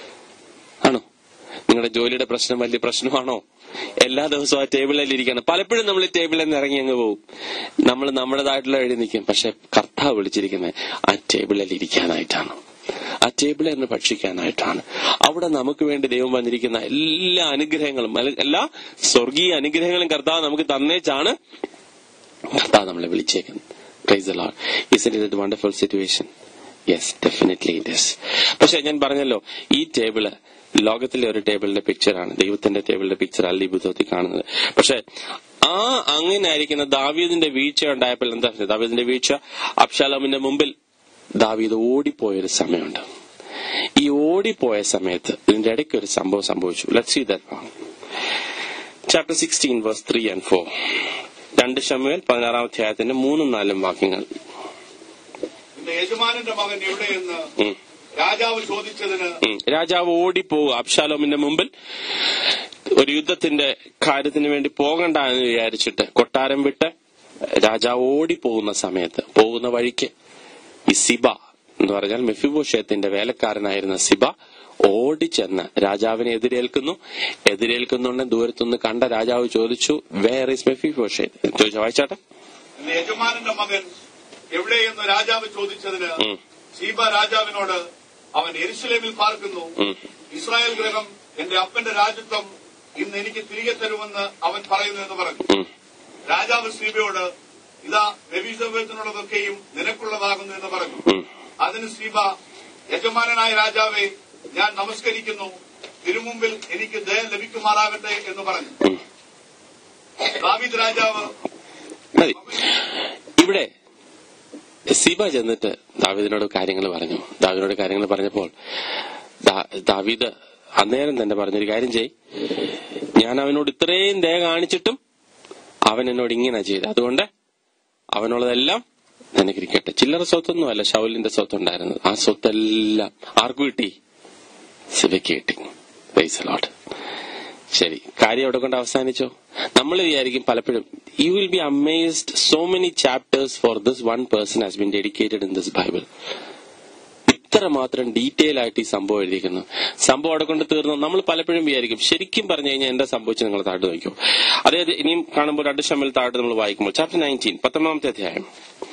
S1: ആണോ നിങ്ങളുടെ ജോലിയുടെ പ്രശ്നം വലിയ പ്രശ്നമാണോ എല്ലാ ദിവസവും ആ ടേബിളിൽ ഇരിക്കണം പലപ്പോഴും നമ്മൾ ഈ ടേബിളിൽ നിന്ന് ഇറങ്ങി അങ്ങ് പോകും നമ്മൾ നമ്മുടേതായിട്ടുള്ള എഴുതി നിൽക്കും പക്ഷെ കർത്താവ് വിളിച്ചിരിക്കുന്നത് ആ ടേബിളിൽ ഇരിക്കാനായിട്ടാണ് ആ ടേബിളിൽ നിന്ന് ഭക്ഷിക്കാനായിട്ടാണ് അവിടെ നമുക്ക് വേണ്ടി ദൈവം വന്നിരിക്കുന്ന എല്ലാ അനുഗ്രഹങ്ങളും അല്ല- എല്ലാ സ്വർഗീയ അനുഗ്രഹങ്ങളും കർത്താവ് നമുക്ക് തന്നേച്ചാണ് കർത്താവ് നമ്മളെ വിളിച്ചേക്കുന്നത് praise Lord is it wonderful situation yes definitely it is പക്ഷെ ഞാൻ പറഞ്ഞല്ലോ ഈ ടേബിള് ലോകത്തിലെ ഒരു ടേബിളിന്റെ പിക്ചറാണ് ദൈവത്തിന്റെ ടേബിളിന്റെ പിക്ചർ അല്ല ഈ പുസ്തകത്തിൽ കാണുന്നത് പക്ഷെ ആ അങ്ങനെ ആയിരിക്കുന്ന ദാവീദിന്റെ വീഴ്ച ഉണ്ടായപ്പോൾ എന്താ ദാവീദിന്റെ വീഴ്ച അബ്ഷാലോമിന്റെ മുമ്പിൽ ദാവീദ് ഓടിപ്പോയൊരു സമയമുണ്ട് ഈ ഓടിപ്പോയ സമയത്ത് ഇതിന്റെ ഇടയ്ക്ക് ഒരു സംഭവം സംഭവിച്ചു let see that chapter sixteen verse three and four രണ്ട് ഷമുവേൽ പതിനാറാം അധ്യായത്തിന്റെ മൂന്നും നാലും വാക്യങ്ങൾ
S2: നിന്റെ യജമാനന്റെ മകൻ എവിടെയെന്ന്
S1: ഉം.
S2: രാജാവ് ചോദിച്ചതിന്
S1: ഉം. രാജാവ് ഓടിപ്പോവുക അബ്ഷാലോമിന്റെ മുമ്പിൽ ഒരു യുദ്ധത്തിന്റെ കാര്യത്തിന് വേണ്ടി പോകണ്ട എന്ന് വിചാരിച്ചിട്ട് കൊട്ടാരം വിട്ട് രാജാവ് ഓടിപ്പോകുന്ന സമയത്ത് പോകുന്ന വഴിക്ക് ഈ സിബ എന്ന് പറഞ്ഞാൽ മെഫിബോഷയത്തിന്റെ വേലക്കാരനായിരുന്ന സിബ ഓടിച്ചെന്ന് രാജാവിനെ എതിരേൽക്കുന്നു എതിരേൽക്കുന്നുണ്ട് ദൂരത്തുനിന്ന് കണ്ട രാജാവ് ചോദിച്ചു വേർ ഇസ് മെഫിബോഷയത്ത് ചോദിച്ചു വായിച്ചാട്ടെ
S2: നിന്റെ യജമാനന്റെ മകൻ എവിടെയെന്ന് രാജാവ് ചോദിച്ചതിന്
S1: ഉം.
S2: സീബ രാജാവിനോട് അവൻ എരുസലേമിൽ പാർക്കുന്നു
S1: ഉം.
S2: ഇസ്രായേൽ ഗ്രഹം എന്റെ അപ്പന്റെ രാജ്യത്വം ഇന്ന് എനിക്ക് തിരികെ തരുമെന്ന് അവൻ പറയുന്നു എന്ന് പറഞ്ഞു
S1: ഉം.
S2: രാജാവ് സീബയോട് ഇതാ രവിസഭത്തിനുള്ളതൊക്കെയും നിനക്കുള്ളതാകുന്നു എന്ന് പറഞ്ഞു
S1: ഉം.
S2: അതിന് സീബ യജമാനനായ രാജാവെ ഞാൻ നമസ്കരിക്കുന്നു തിരുമുമ്പിൽ എനിക്ക് ദയ ലഭിക്കുമാറാകട്ടെ എന്ന് പറഞ്ഞു
S1: ഉം.
S2: ദാവീദ് രാജാവ്
S1: മതി ഇവിടെ സീബ ചെന്നിട്ട് ദാവീദിനോട് കാര്യങ്ങൾ പറഞ്ഞു ദാവീദിനോട് കാര്യങ്ങൾ പറഞ്ഞപ്പോൾ ദാ- ദാവീദ് അന്നേരം തന്നെ പറഞ്ഞൊരു കാര്യം ചെയ് ഞാൻ അവനോട് ഇത്രയും ദയ കാണിച്ചിട്ടും അവൻ എന്നോട് ഇങ്ങനെ ചെയ്ത് അതുകൊണ്ട് അവനുള്ളതെല്ലാം നിനക്ക് ഇരിക്കട്ടെ ചില്ലറ സ്വത്തൊന്നും അല്ല ഷൗലിന്റെ സ്വത്തുണ്ടായിരുന്നത് ആ സ്വത്തെല്ലാം ആർക്കു കിട്ടി സിബയ്ക്ക് കിട്ടി Praise the Lord. ശരി കാര്യം അവിടെ കൊണ്ട് അവസാനിച്ചോ നമ്മൾ വിചാരിക്കും പലപ്പോഴും you will be amazed so many chapters for this one person has been dedicated in this Bible ഇത്ര മാത്രം ഡീറ്റെയിൽ ആയിട്ട് ഈ സംഭവം എഴുതിയിരിക്കുന്നു സംഭവം അവിടെ കൊണ്ട് തീർന്നു നമ്മൾ പലപ്പോഴും വിചാരിക്കും ശരിക്കും പറഞ്ഞു കഴിഞ്ഞാൽ എന്താ സംഭവിച്ചത് നിങ്ങൾ താഴ്ത്തു നോക്കൂ അതായത് ഇനിയും കാണുമ്പോൾ രണ്ട് ഷമ്മിൽ താഴ്ത്ത് നമ്മൾ വായിക്കുമ്പോൾ ചാപ്റ്റർ നയൻറ്റീൻ പത്തൊമ്പതാമത്തെ അധ്യായം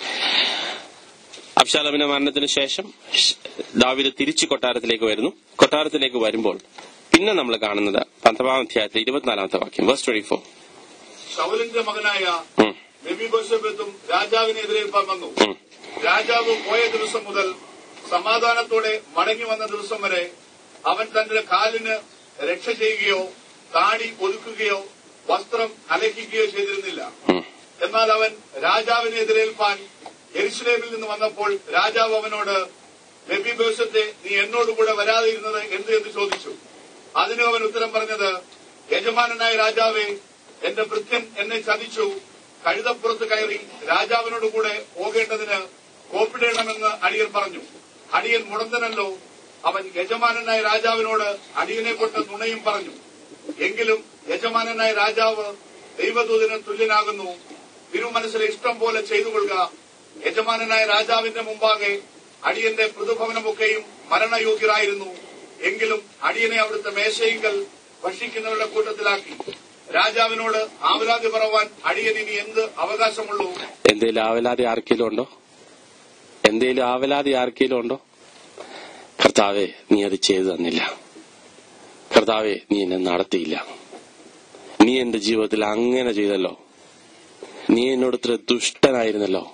S1: അബ്ഷാലമിന്റെ മരണത്തിന് ശേഷം ഷ്- ദാവീദ് തിരിച്ചു കൊട്ടാരത്തിലേക്ക് വരുന്നു കൊട്ടാരത്തിലേക്ക് വരുമ്പോൾ പിന്നെ നമ്മൾ കാണുന്നത് പന്ത്രണ്ടാം അധ്യായത്തിൽ ഇരുപത്തിനാലാമത്തെ വാക്യം വേഴ്സ് ട്വന്റി ഫോർ
S2: ശൗലിന്റെ മകനായ നബിബോസബത്തും രാജാവിനെ എതിരേൽപ്പാൻ വന്നു
S1: ഉം.
S2: രാജാവ് പോയ ദിവസം മുതൽ സമാധാനത്തോടെ മടങ്ങി വന്ന ദിവസം വരെ അവൻ തന്റെ കാലിന് രക്ഷ ചെയ്യുകയോ താടി ഒതുക്കുകയോ വസ്ത്രം അലയ്ക്കുകയോ ചെയ്തിരുന്നില്ല എന്നാൽ അവൻ രാജാവിനെ എതിരേൽപ്പാൻ എരുസലേമിൽ നിന്ന് വന്നപ്പോൾ രാജാവ് അവനോട് നബിബോസത്തെ നീ എന്നോടുകൂടെ വരാതിരുന്നത് എന്ത് എന്ന് ചോദിച്ചു അതിന് അവൻ ഉത്തരം പറഞ്ഞത് യജമാനനായ രാജാവേ എന്റെ ഭൃത്യൻ എന്നെ ചതിച്ചു കഴുതപ്പുറത്ത് കയറി രാജാവിനോടുകൂടെ പോകേണ്ടതിന് കോപ്പിടേണമെന്ന് അടിയൻ പറഞ്ഞു അടിയൻ മുടന്തനല്ലോ അവൻ യജമാനനായ രാജാവിനോട് അടിയനെ കൊണ്ട് നുണയും പറഞ്ഞു എങ്കിലും യജമാനനായ രാജാവ് ദൈവദൂതന് തുല്യനാകുന്നു തിരുമനസ്സിലെ ഇഷ്ടം പോലെ ചെയ്തു കൊള്ളുക യജമാനനായ രാജാവിന്റെ മുമ്പാകെ അടിയന്റെ പ്രതിഭവനമൊക്കെയും മരണയോഗ്യരായിരുന്നു എങ്കിലും അടിയനെ അവിടുത്തെ മേശയിങ്കൽ ഭക്ഷിക്കുന്നവരുടെ കൂട്ടത്തിലാക്കി രാജാവിനോട് ആവലാതി പറവാൻ അടിയൻ ഇനി എന്ത് അവകാശമുള്ളൂ
S1: എന്തേലും ആവലാതി ആർക്കെങ്കിലും ഉണ്ടോ എന്തേലും ആവലാതി ആർക്കെങ്കിലും ഉണ്ടോ കർത്താവെ നീ അത് ചെയ്തു തന്നില്ല കർത്താവെ നീ എന്നെ നടത്തിയില്ല നീ എന്റെ ജീവിതത്തിൽ അങ്ങനെ ചെയ്തല്ലോ നീ എന്നോട് ഇത്ര ദുഷ്ടനായിരുന്നല്ലോ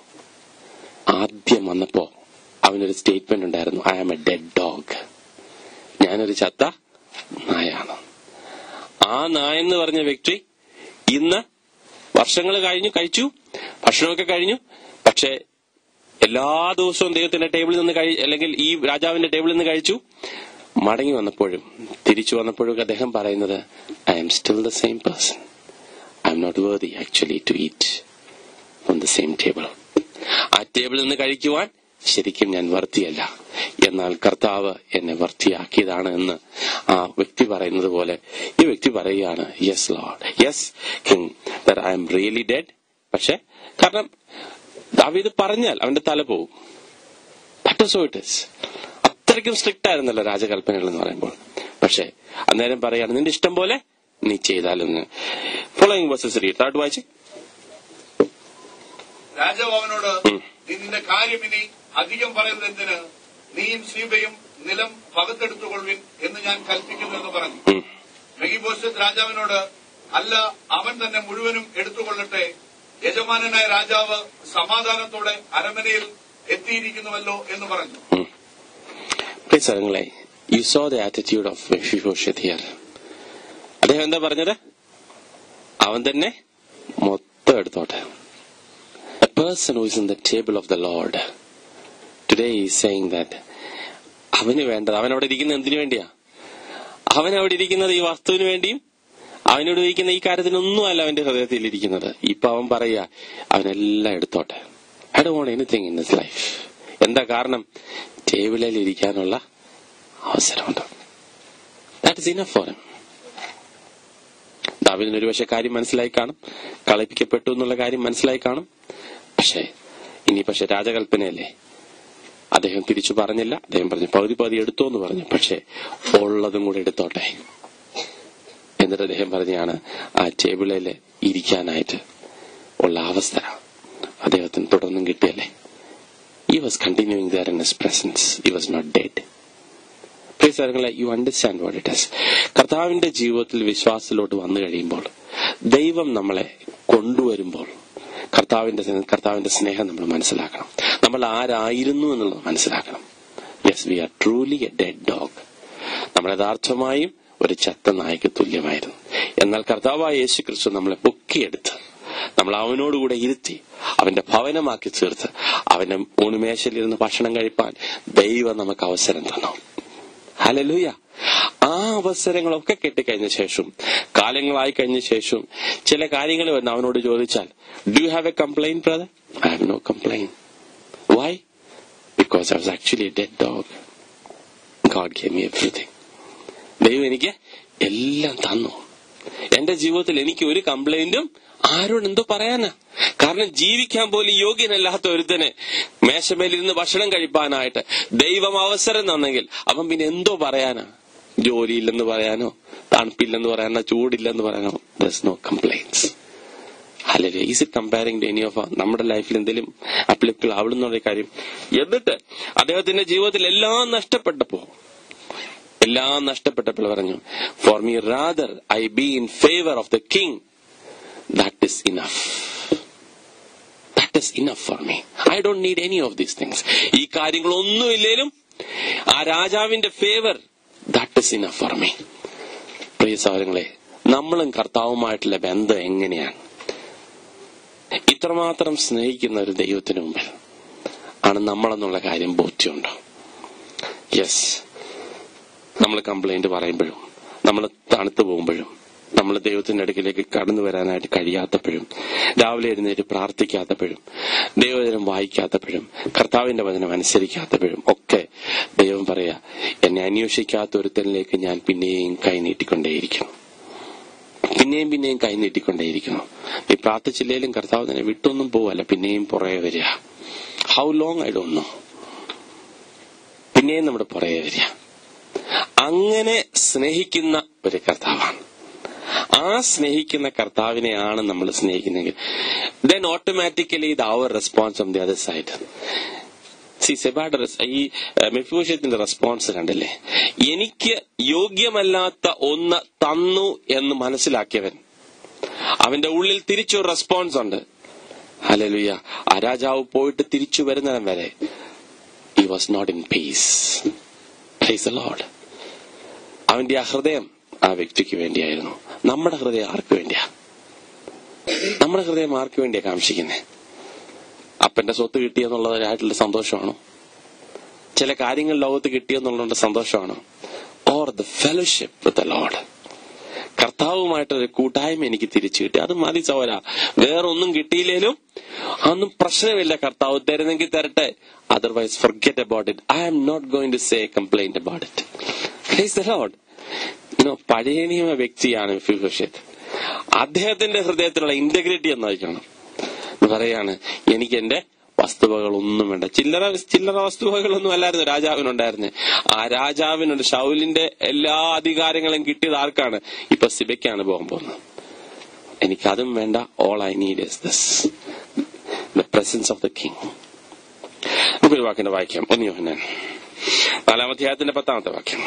S1: ആദ്യം വന്നപ്പോ അവനൊരു സ്റ്റേറ്റ്മെന്റ് ഉണ്ടായിരുന്നു I am a dead dog ഞാനൊരു ചത്ത നായാണ് ആ നായെന്ന് പറഞ്ഞ വ്യക്തി ഇന്ന് വർഷങ്ങൾ കഴിഞ്ഞു കഴിച്ചു ഭക്ഷണമൊക്കെ കഴിഞ്ഞു പക്ഷെ എല്ലാ ദിവസവും ദൈവത്തിന്റെ ടേബിളിൽ നിന്ന് കഴി അല്ലെങ്കിൽ ഈ രാജാവിന്റെ ടേബിളിൽ നിന്ന് കഴിച്ചു മടങ്ങി വന്നപ്പോഴും തിരിച്ചു വന്നപ്പോഴും അദ്ദേഹം പറയുന്നത് I am still the same person I am not worthy actually to eat on the same table ആ ടേബിളിൽ നിന്ന് കഴിക്കുവാൻ ശരിക്കും ഞാൻ വർത്തിയല്ല എന്നാൽ കർത്താവ് എന്നെ വർത്തിയാക്കിയതാണ് എന്ന് ആ വ്യക്തി പറയുന്നത് പോലെ ഈ വ്യക്തി പറയുകയാണ് yes Lord yes king there I am really dead പക്ഷെ കാരണം ദാവീദ് പറഞ്ഞാൽ അവന്റെ തല പോവും ദാറ്റ് സോ ഇറ്റ് ഇസ് അത്രയ്ക്കും സ്ട്രിക്റ്റ് ആയിരുന്നല്ലോ രാജകൽപ്പനകൾ എന്ന് പറയുമ്പോൾ പക്ഷെ അന്നേരം പറയാണ് നിന്റെ ഇഷ്ടം പോലെ നീ ചെയ്താലെന്ന് ഫോളോയിങ് വേഴ്സസ് റീഡ് താട്ട് വായിച്ച്
S2: രാജാവ് അവനോട്
S1: ഉം.
S2: നീ നിന്റെ കാര്യം ഇനി അധികം പറയുന്നത് എന്തിന് നീയും സീബയും നിലം പകത്തെടുത്തുകൊള്ളുവിൻ എന്ന് ഞാൻ കൽപ്പിക്കുന്നു എന്ന് പറഞ്ഞു
S1: ഉം.
S2: മെഗിബോസത്ത് രാജാവിനോട് അല്ല അവൻ തന്നെ മുഴുവനും എടുത്തുകൊള്ളട്ടെ യജമാനനായ രാജാവ് സമാധാനത്തോടെ അരമനയിൽ എത്തിയിരിക്കുന്നുവല്ലോ എന്ന് പറഞ്ഞു
S1: പ്ലീസ് സ്ഥലങ്ങളെ you saw the attitude of Mephibosheth here അദ്ദേഹം എന്താ പറഞ്ഞത് അവൻ തന്നെ മൊത്തം എടുത്തോട്ടെ a person who is in the table of the Lord today is saying that അവന് വേണ്ടത് അവൻ അവിടെ ഇരിക്കുന്നത് എന്തിനു വേണ്ടിയാ അവൻ അവിടെ ഇരിക്കുന്നത് ഈ വസ്തുവിന് വേണ്ടിയും അവനോട് ഇരിക്കുന്ന ഈ കാര്യത്തിനൊന്നുമല്ല അവന്റെ ഹൃദയത്തിൽ ഇരിക്കുന്നത് ഇപ്പൊ അവൻ പറയാ അവനെല്ലാം എടുത്തോട്ടെ I do want anything in this life എന്താ കാരണം ടേബിളിൽ ഇരിക്കാനുള്ള അവസരമുണ്ട് that is enough for him ദാവിദിന് ഒരു പക്ഷെ കാര്യം മനസ്സിലായി കാണും കളയിപ്പിക്കപ്പെട്ടു എന്നുള്ള കാര്യം മനസ്സിലായി കാണും പക്ഷേ ഇനി പക്ഷെ രാജകൽപ്പനയല്ലേ അദ്ദേഹം തിരിച്ചു പറഞ്ഞില്ല അദ്ദേഹം പറഞ്ഞു പകുതി പകുതി എടുത്തോ എന്ന് പറഞ്ഞു പക്ഷെ ഉള്ളതും കൂടെ എടുത്തോട്ടെ എന്നിട്ട് അദ്ദേഹം പറഞ്ഞാണ് ആ ടേബിളിൽ ഇരിക്കാനായിട്ട് ഉള്ള അവസരം അദ്ദേഹത്തിന് തുടർന്നും കിട്ടിയല്ലേ he was continuing there in his presence he was not dead പ്രിയസരങ്ങളെ you understand what it is കർത്താവിന്റെ ജീവിതത്തിൽ വിശ്വാസത്തിലോട്ട് വന്നു കഴിയുമ്പോൾ ദൈവം നമ്മളെ കൊണ്ടുവരുമ്പോൾ കർത്താവിന്റെ കർത്താവിന്റെ സ്നേഹം നമ്മൾ മനസ്സിലാക്കണം നമ്മൾ ആരായിരുന്നു എന്നുള്ളത് മനസ്സിലാക്കണം yes we are truly a dead dog നമ്മൾ യഥാർത്ഥമായും ഒരു ചത്ത നായ്ക്ക് തുല്യമായിരുന്നു എന്നാൽ കർത്താവായ യേശു ക്രിസ്തു നമ്മളെ പൊക്കിയെടുത്ത് നമ്മൾ അവനോടുകൂടെ ഇരുത്തി അവന്റെ ഭവനമാക്കി ചേർത്ത് അവന്റെ ഊണുമേശയിലിരുന്ന് ഭക്ഷണം കഴിപ്പാൻ ദൈവം നമുക്ക് അവസരം തന്നു ഹലലൂയ ആ അവസരങ്ങളൊക്കെ കിട്ടിക്കഴിഞ്ഞ ശേഷം കാലങ്ങളായി കഴിഞ്ഞ ശേഷം ചില കാര്യങ്ങൾ വന്ന് അവനോട് ചോദിച്ചാൽ do you have a complaint brother I have no complaint why because I was actually dead dog God gave me everything ദൈവം എനിക്ക് എല്ലാം തന്നു എന്റെ ജീവിതത്തിൽ എനിക്ക് ഒരു കംപ്ലൈന്റും ആരോട് എന്തോ പറയാനാ കാരണം ജീവിക്കാൻ പോലും യോഗ്യനല്ലാത്ത ഒരുത്തന് മേശമേലിരുന്ന് ഭക്ഷണം കഴിപ്പാനായിട്ട് ദൈവം അവസരം തന്നെങ്കിൽ അവൻ പിന്നെ എന്തോ പറയാനാ ജോലിയില്ലെന്ന് പറയാനോ തണുപ്പില്ലെന്ന് പറയാനോ ചൂടില്ലെന്ന് പറയാനോ ദസ് നോ കംപ്ലൈൻസ് അല്ലെ is it comparing to any of നമ്മുടെ ലൈഫിൽ എന്തെങ്കിലും അപ്ലിക്കബിൾ ആവിടുന്നുള്ള കാര്യം എന്നിട്ട് അദ്ദേഹത്തിന്റെ ജീവിതത്തിൽ എല്ലാം നഷ്ടപ്പെട്ടപ്പോ എല്ലാം നഷ്ടപ്പെട്ടപ്പോൾ പറഞ്ഞു for me rather I be in favour of the king that is enough that is enough for me I don't need any of these things ഈ കാര്യങ്ങളൊന്നുമില്ലേലും ആ രാജാവിന്റെ favour that is enough for me പ്രിയ സഹോദരങ്ങളെ നമ്മളും കർത്താവുമായിട്ടുള്ള ബന്ധം എങ്ങനെയാണ് ഇത്രമാത്രം സ്നേഹിക്കുന്ന ഒരു ദൈവത്തിന് മുമ്പിൽ ആണ് നമ്മളെന്നുള്ള കാര്യം ബോധ്യമുണ്ടോ യെസ് നമ്മൾ കംപ്ലൈന്റ് പറയുമ്പോഴും നമ്മൾ തണുത്തു പോകുമ്പോഴും നമ്മൾ ദൈവത്തിന്റെ അടുക്കിലേക്ക് കടന്നു വരാനായിട്ട് കഴിയാത്തപ്പോഴും രാവിലെ എഴുന്നേറ്റ് പ്രാർത്ഥിക്കാത്തപ്പോഴും ദൈവവചനം വായിക്കാത്തപ്പോഴും കർത്താവിന്റെ വചനം അനുസരിക്കാത്തപ്പോഴും ഒക്കെ ദൈവം പറയാ എന്നെ അന്വേഷിക്കാത്ത ഒരുത്തനിലേക്ക് ഞാൻ പിന്നെയും കൈനീട്ടിക്കൊണ്ടേയിരിക്കുന്നു പിന്നെയും പിന്നെയും കൈനീട്ടിക്കൊണ്ടേയിരിക്കുന്നു നീ പ്രാർത്ഥിച്ചില്ലേലും കർത്താവ് തന്നെ വിട്ടൊന്നും പോവല്ല പിന്നെയും പുറകെ വരിക how long I don't know പിന്നെയും നമ്മുടെ പുറകെ വരിക അങ്ങനെ സ്നേഹിക്കുന്ന ഒരു കർത്താവാണ് ആ സ്നേഹിക്കുന്ന കർത്താവിനെയാണ് നമ്മൾ സ്നേഹിക്കുന്നെങ്കിൽ ദെൻ ഓട്ടോമാറ്റിക്കലി ഇത് our response on the other side സി സെബാഡ് ഈ മെഫ്യൂഷ്യത്തിന്റെ റെസ്പോൺസ് കണ്ടില്ലേ എനിക്ക് യോഗ്യമല്ലാത്ത ഒന്ന് തന്നു എന്ന് മനസ്സിലാക്കിയവൻ അവന്റെ ഉള്ളിൽ തിരിച്ചൊരു റെസ്പോൺസ് ഉണ്ട് ഹലലുയ ആ രാജാവ് പോയിട്ട് തിരിച്ചു വരുന്നിടം വരെ he was not in peace. Praise the Lord. അവന്റെ ആ ഹൃദയം ആ വ്യക്തിക്ക് വേണ്ടിയായിരുന്നു നമ്മുടെ ഹൃദയം ആർക്ക് വേണ്ടിയാ നമ്മുടെ ഹൃദയം ആർക്ക് വേണ്ടിയാ കാംക്ഷിക്കുന്നേ അപ്പന്റെ സ്വത്ത് കിട്ടിയെന്നുള്ളതായിട്ടുള്ള സന്തോഷമാണോ ചില കാര്യങ്ങൾ ലോകത്ത് കിട്ടിയെന്നുള്ള സന്തോഷമാണോ or the fellowship with the lord കർത്താവുമായിട്ടൊരു കൂട്ടായ്മ എനിക്ക് തിരിച്ചു കിട്ടി അത് മതി സൗര വേറൊന്നും കിട്ടിയില്ലേലും അതൊന്നും പ്രശ്നമില്ല കർത്താവ് തരുന്നെങ്കിൽ തരട്ടെ otherwise forget about it I am not going to say complaint about it praise the lord you know പഴയ നിയമ വ്യക്തിയാണ് ഫിഫഷത്ത് അദ്ദേഹത്തിന്റെ ഹൃദയത്തിലുള്ള ഇന്റഗ്രിറ്റി എന്നായിക്കണം പറയാണ് എനിക്ക് എന്റെ വസ്തുവകളൊന്നും വേണ്ട ചില്ലറ ചില്ലറ വസ്തുവകളൊന്നും അല്ലായിരുന്നു രാജാവിനുണ്ടായിരുന്നത് ആ രാജാവിനുണ്ട് ഷൗലിന്റെ എല്ലാ അധികാരങ്ങളും കിട്ടിയത് ആർക്കാണ് ഇപ്പൊ സിബയ്ക്കാണ് പോകാൻ പോകുന്നത് എനിക്കതും വേണ്ട all I need is this the presence of the king നമുക്കൊരു വാക്കിന്റെ വാക്യം ഒന്ന് യോഹന്നാൻ നാലാം അധ്യായത്തിന്റെ പത്താമത്തെ വാക്യം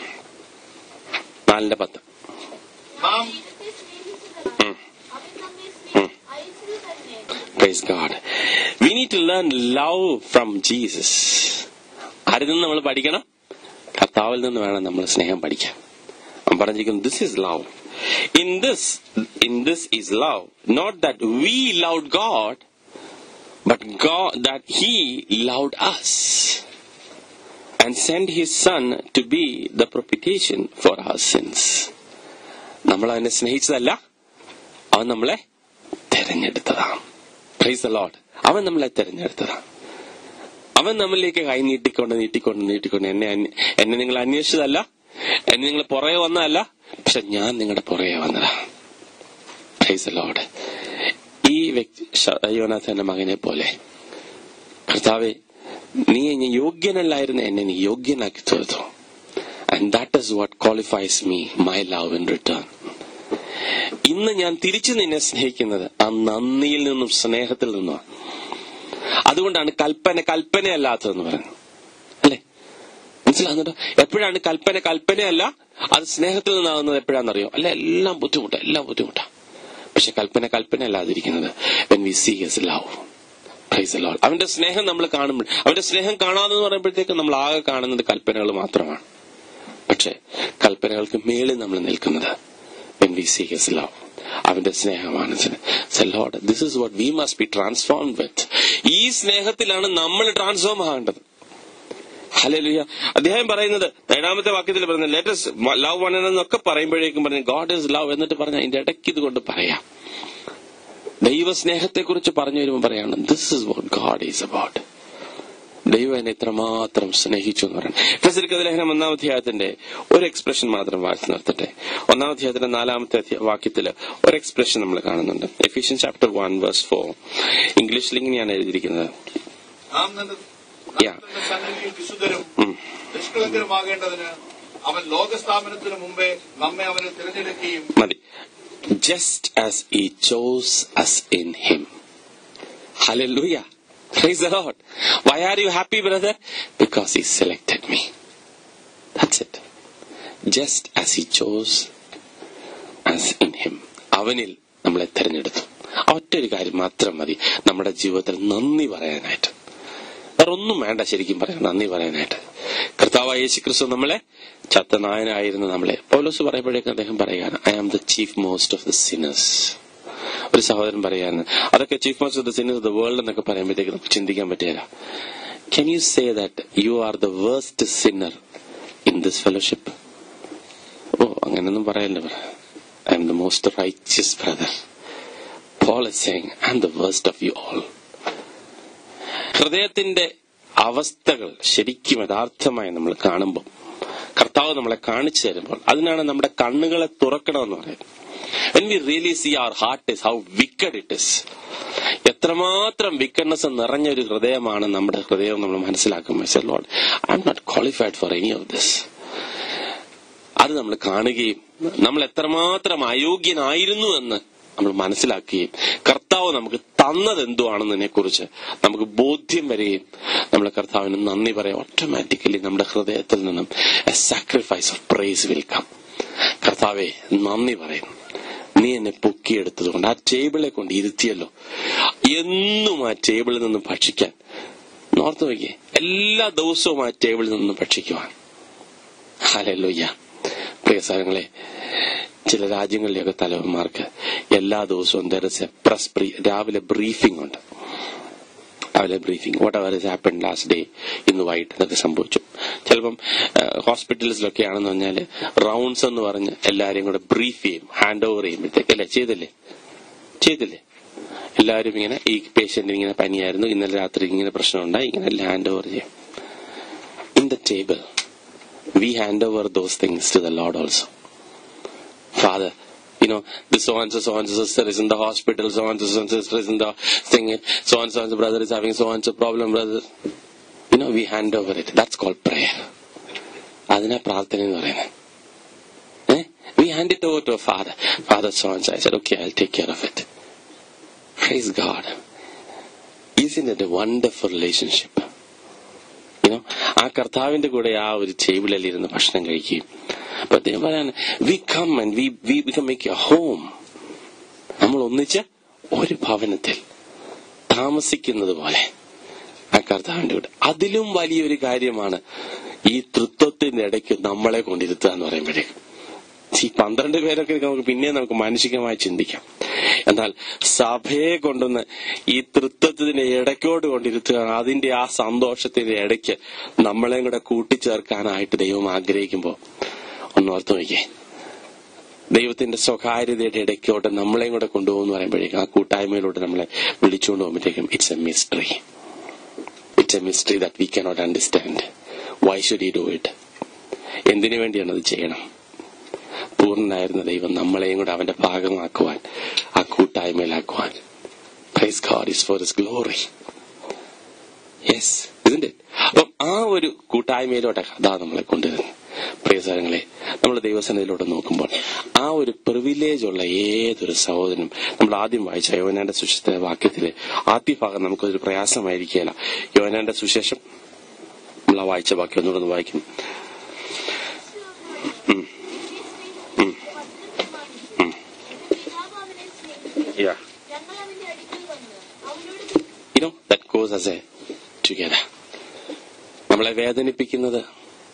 S1: നാലിന്റെ പത്ത്
S2: നാം
S3: ദൈവത്തെ സ്നേഹിച്ചതാണ്
S1: ഉം.
S3: അവൻ നമ്മെ സ്നേഹി- അയച്ചത് തന്നെ
S1: praise God we need to learn love from Jesus ആരിൽ നിന്ന് നമ്മൾ പഠിക്കണം കർത്താവിൽ നിന്ന് വേണം നമ്മൾ സ്നേഹം പഠിക്കാൻ അവൻ പറഞ്ഞിരിക്കുന്നു this is love in this in this is love not that we love God but God that he love us and send his son to be the propitiation for our sins നമ്മൾ അവനെ സ്നേഹിച്ചതല്ല അവൻ നമ്മളെ തെരഞ്ഞെടുത്തതാണ് price load അവൻ നമ്മളെ തെരഞ്ഞെടുത്തതാണ് അവൻ നമ്മളിലേക്ക് കൈ നീട്ടിക്കൊണ്ട് നീട്ടിക്കൊണ്ട് നീട്ടിക്കൊണ്ട് എന്നെ അന്വ- എന്നെ നിങ്ങൾ അന്വേഷിച്ചതല്ല എന്നെ നിങ്ങൾ പുറകെ വന്നതല്ല പക്ഷെ ഞാൻ നിങ്ങളുടെ പുറകെ വന്നതാ പ്രൈസ് ലോഡ് ഈ വ്യക്തി ഷ- യോനാഥന്റെ മകനെ പോലെ കർത്താവെ നീ എന്നെ യോഗ്യനല്ലായിരുന്നു എന്നെ നീ യോഗ്യനാക്കി തീർത്തു and that is what qualifies me my love in return ഇന്ന് ഞാൻ തിരിച്ചു നിന്നെ സ്നേഹിക്കുന്നത് ആ നന്ദിയിൽ നിന്നും സ്നേഹത്തിൽ നിന്നുമാണ് അതുകൊണ്ടാണ് കൽപ്പന കൽപ്പനയല്ലാത്തതെന്ന് പറയുന്നത് അല്ലെ മനസ്സിലാകുന്നുണ്ടോ എപ്പോഴാണ് കൽപ്പന കൽപ്പനയല്ല അത് സ്നേഹത്തിൽ നിന്നാകുന്നത് എപ്പോഴാണെന്നറിയോ അല്ല എല്ലാം ബുദ്ധിമുട്ടാ എല്ലാം ബുദ്ധിമുട്ടാ പക്ഷെ കൽപ്പന കൽപ്പനയല്ലാതിരിക്കുന്നത് when we see his love praise lord അവന്റെ സ്നേഹം നമ്മൾ കാണുമ്പോൾ അവന്റെ സ്നേഹം കാണാമെന്ന് പറയുമ്പോഴത്തേക്ക് നമ്മൾ ആകെ കാണുന്നത് കൽപ്പനകൾ മാത്രമാണ് പക്ഷെ കൽപ്പനകൾക്ക് മേളിൽ നമ്മൾ നിൽക്കുന്നത് when we see his love അവന്റെ സ്നേഹമാണ് lord this is what we must be transform with ഈ സ്നേഹത്തിലാണ് നമ്മൾ ട്രാൻസ്ഫോം ആകേണ്ടത് ഹല്ലേലൂയ അദ്ദേഹം പറയുന്നത് ഏഴാമത്തെ വാക്യത്തിൽ പറയുന്നത് ലേറ്റസ്റ്റ് ലവ് വൺ എന്നൊക്കെ പറയുമ്പോഴേക്കും പറഞ്ഞു ഗോഡ് ഇസ് ലവ് എന്നിട്ട് പറഞ്ഞ അതിന്റെ ഇടയ്ക്ക് ഇതുകൊണ്ട് പറയാം ദൈവസ്നേഹത്തെക്കുറിച്ച് പറഞ്ഞു വരുമ്പോൾ പറയാണ് this is what God is about ദൈവം എന്നെ ഇത്രമാത്രം സ്നേഹിച്ചു എന്ന് പറയുന്നത് ഫെസിലിക്ക ലേഖനം ഒന്നാം അധ്യായത്തിന്റെ ഒരു എക്സ്പ്രഷൻ മാത്രം വായിച്ചു നിർത്തട്ടെ ഒന്നാം അധ്യായത്തിന്റെ നാലാമത്തെ അധ്യായ- വാക്യത്തില് ഒരു എക്സ്പ്രഷൻ നമ്മൾ കാണുന്നുണ്ട് Ephesians chapter one verse four ഇംഗ്ലീഷിൽ ഇങ്ങനെയാണ് എഴുതിയിരിക്കുന്നത്
S2: നാം നിന്റെ
S1: Yeah.
S2: നാം തന്റെ സന്നിധിയിൽ വിശുദ്ധരും
S1: ഉം.
S2: നിഷ്കളങ്കരുമാകേണ്ടതിന് അവൻ ലോകസ്ഥാപനത്തിനു മുമ്പേ നമ്മെ അവന് തിരഞ്ഞെടുക്കുകയും
S1: മതി just as he chose us in him Hallelujah. Praise the Lord. Why are you happy, brother? Because He selected me. That's it. Just as He chose as in Him. അവനിൽ നമ്മളെ തെരഞ്ഞെടുത്തു ആ ഒറ്റൊരു കാര്യം മാത്രം മതി നമ്മുടെ ജീവിതത്തിൽ നന്ദി പറയാനായിട്ട് വേറെ ഒന്നും വേണ്ട ശരിക്കും പറയാൻ നന്ദി പറയാനായിട്ട് കർത്താവായ യേശു ക്രിസ്തു നമ്മളെ ചത്തനായനായിരുന്നു നമ്മളെ പൗലോസ് പറയുമ്പോഴേക്കും അദ്ദേഹം പറയുകയാണ് I am the chief most of the sinners ഒരു സഹോദരൻ പറയാണ് അതൊക്കെ chief most of the sinners the world എന്നൊക്കെ പറയുമ്പോഴത്തേക്ക് നമുക്ക് ചിന്തിക്കാൻ പറ്റില്ല can you say that you are the worst sinner in this fellowship ഓ അങ്ങനെയൊന്നും പറയല്ലേ I am the most righteous brother Paul is saying, I'm the worst of you all. ഹൃദയത്തിന്റെ അവസ്ഥകൾ ശരിക്കും യഥാർത്ഥമായി നമ്മൾ കാണുമ്പോൾ കർത്താവ് നമ്മളെ കാണിച്ചു തരുമ്പോൾ അതിനാണ് നമ്മുടെ കണ്ണുകളെ തുറക്കണമെന്ന് പറയുന്നത് when we really see our heart is how wicked it is എത്രമാത്രം വിക്കഡ്നെസ് നിറഞ്ഞ ഒരു ഹൃദയമാണ് നമ്മുടെ ഹൃദയം നമ്മൾ മനസ്സിലാക്കുമ്പോൾ lord I am not qualified for any of this അത് നമ്മൾ കാണുകയും നമ്മൾ എത്രമാത്രം അയോഗ്യനായിരുന്നു എന്ന് നമ്മൾ മനസ്സിലാക്കുകയും കർത്താവ് നമുക്ക് തന്നത് എന്തുവാണെന്നതിനെ കുറിച്ച് നമുക്ക് ബോധ്യം വരികയും നമ്മൾ കർത്താവിന് നന്ദി പറയാം ഓട്ടോമാറ്റിക്കലി നമ്മുടെ ഹൃദയത്തിൽ നിന്നും എ സാക്രിഫൈസ് ഓഫ് പ്രൈസ് വിൽക്കാം കർത്താവെ നന്ദി പറയുന്നു നീ എന്നെ പൊക്കിയെടുത്തത് കൊണ്ട് ആ ടേബിളെ കൊണ്ട് ഇരുത്തിയല്ലോ എന്നും ആ ടേബിളിൽ നിന്ന് ഭക്ഷിക്കാൻ നോർത്ത് നോക്കിയേ എല്ലാ ദിവസവും ആ ടേബിളിൽ നിന്ന് ഭക്ഷിക്കുവാൻ ഹലല്ലോയ്യ പ്രിയ സഹങ്ങളെ ചില രാജ്യങ്ങളിലെയൊക്കെ തലവന്മാർക്ക് എല്ലാ ദിവസവും ദരസ് പ്രസ് രാവിലെ ബ്രീഫിംഗ് ഉണ്ട് രാവിലെ briefing whatever is happen last day ഇന്ന് വൈകിട്ട് ഇതൊക്കെ സംഭവിച്ചു ചിലപ്പം ഹോസ്പിറ്റൽസിലൊക്കെ ആണെന്ന് പറഞ്ഞാൽ റൗണ്ട്സ് എന്ന് പറഞ്ഞ് എല്ലാരെയും കൂടെ ബ്രീഫ് ചെയ്യും ഹാൻഡ് ഓവർ ചെയ്യുമ്പോഴത്തേക്ക് അല്ലേ ചെയ്തില്ലേ ചെയ്തില്ലേ എല്ലാവരും ഇങ്ങനെ ഈ പേഷ്യന്റ് ഇങ്ങനെ പനിയായിരുന്നു ഇന്നലെ രാത്രി ഇങ്ങനെ പ്രശ്നമുണ്ടായി ഇങ്ങനെ ഹാൻഡ് ഓവർ ചെയ്യും in the table we hand over those things to the lord also Father, you know, this so and so, so and so sister is in the hospital, so and so, so and so sister is in the thing, so and so, so and so brother is having so and so problem, brother. You know, we hand over it. That's called prayer. അതിനെ പ്രാർത്ഥന എന്ന് പറയുന്നത് Eh? We hand it over to a father. Father so and so. I said, okay, I'll take care of it. Praise God. Isn't it a wonderful relationship? You know, ആ കർത്താവിന്റെ കൂടെ ആ ഒരു ടേബിളിൽ ഇരുന്ന് ഭക്ഷണം കഴിക്കുകയും അപ്പൊ അദ്ദേഹം പറയാണ് we come and we we we come make a home നമ്മൾ ഒന്നിച്ച് ഒരു ഭവനത്തിൽ താമസിക്കുന്നത് പോലെ ആ കർത്താവിന്റെ കൂടെ അതിലും വലിയൊരു കാര്യമാണ് ഈ തൃത്വത്തിന്റെ ഇടയ്ക്ക് നമ്മളെ കൊണ്ടിരുത്തുക എന്ന് പറയുമ്പോഴേക്കും ഈ പന്ത്രണ്ട് പേരൊക്കെ നമുക്ക് പിന്നെ നമുക്ക് മാനസികമായി ചിന്തിക്കാം എന്നാൽ സഭയെ കൊണ്ടുവന്ന് ഈ തൃത്വത്തിന്റെ ഇടയ്ക്കോട് കൊണ്ടിരുത്തുക അതിന്റെ ആ സന്തോഷത്തിന്റെ ഇടയ്ക്ക് നമ്മളെയും കൂടെ കൂട്ടിച്ചേർക്കാനായിട്ട് ദൈവം ആഗ്രഹിക്കുമ്പോൾ ഒന്ന് ഓർത്ത് നോക്കിയേ ദൈവത്തിന്റെ സ്വകാര്യതയുടെ ഇടയ്ക്കോട്ട് നമ്മളെയും കൂടെ കൊണ്ടുപോകുന്നു പറയുമ്പോഴേക്കും ആ കൂട്ടായ്മയിലോട്ട് നമ്മളെ വിളിച്ചുകൊണ്ട് പോകുമ്പോഴേക്കും it's a mystery it's a mystery that we cannot understand why should you do it എന്തിനു വേണ്ടിയാണ് അത് ചെയ്യണം പൂർണ്ണനായിരുന്ന ദൈവം നമ്മളെയും കൂടെ അവന്റെ ഭാഗമാക്കുവാൻ ആ കൂട്ടായ്മയിലാക്കുവാൻ praise God is for his glory yes ഇതിന്റെ അപ്പം ആ ഒരു കൂട്ടായ്മയിലോട്ടെ അതാ നമ്മളെ കൊണ്ടുവരുന്നത് പ്രിയസരങ്ങളെ നമ്മൾ ദൈവസനയിലൂടെ നോക്കുമ്പോൾ ആ ഒരു പ്രിവിലേജ് ഉള്ള ഏതൊരു സഹോദരനും നമ്മൾ ആദ്യം വായിച്ച യോനാന്റെ സുശേഷ വാക്യത്തിലെ ആദ്യ ഭാഗം നമുക്കൊരു പ്രയാസമായിരിക്കുകയില്ല യോനാന്റെ സുശേഷം നമ്മൾ ആ വായിച്ച വാക്യം ഒന്നുകൂടെ ഒന്ന് വായിക്കും ഉം. ഉം. ഉം.
S3: പിതാവ് അവനെ സ്നേഹിച്ചു
S1: Yeah.
S3: ഞങ്ങൾ അവന്റെ അടുക്കൽ വന്ന് അവനോട്
S1: you know that goes as a together നമ്മളെ വേദനിപ്പിക്കുന്നത്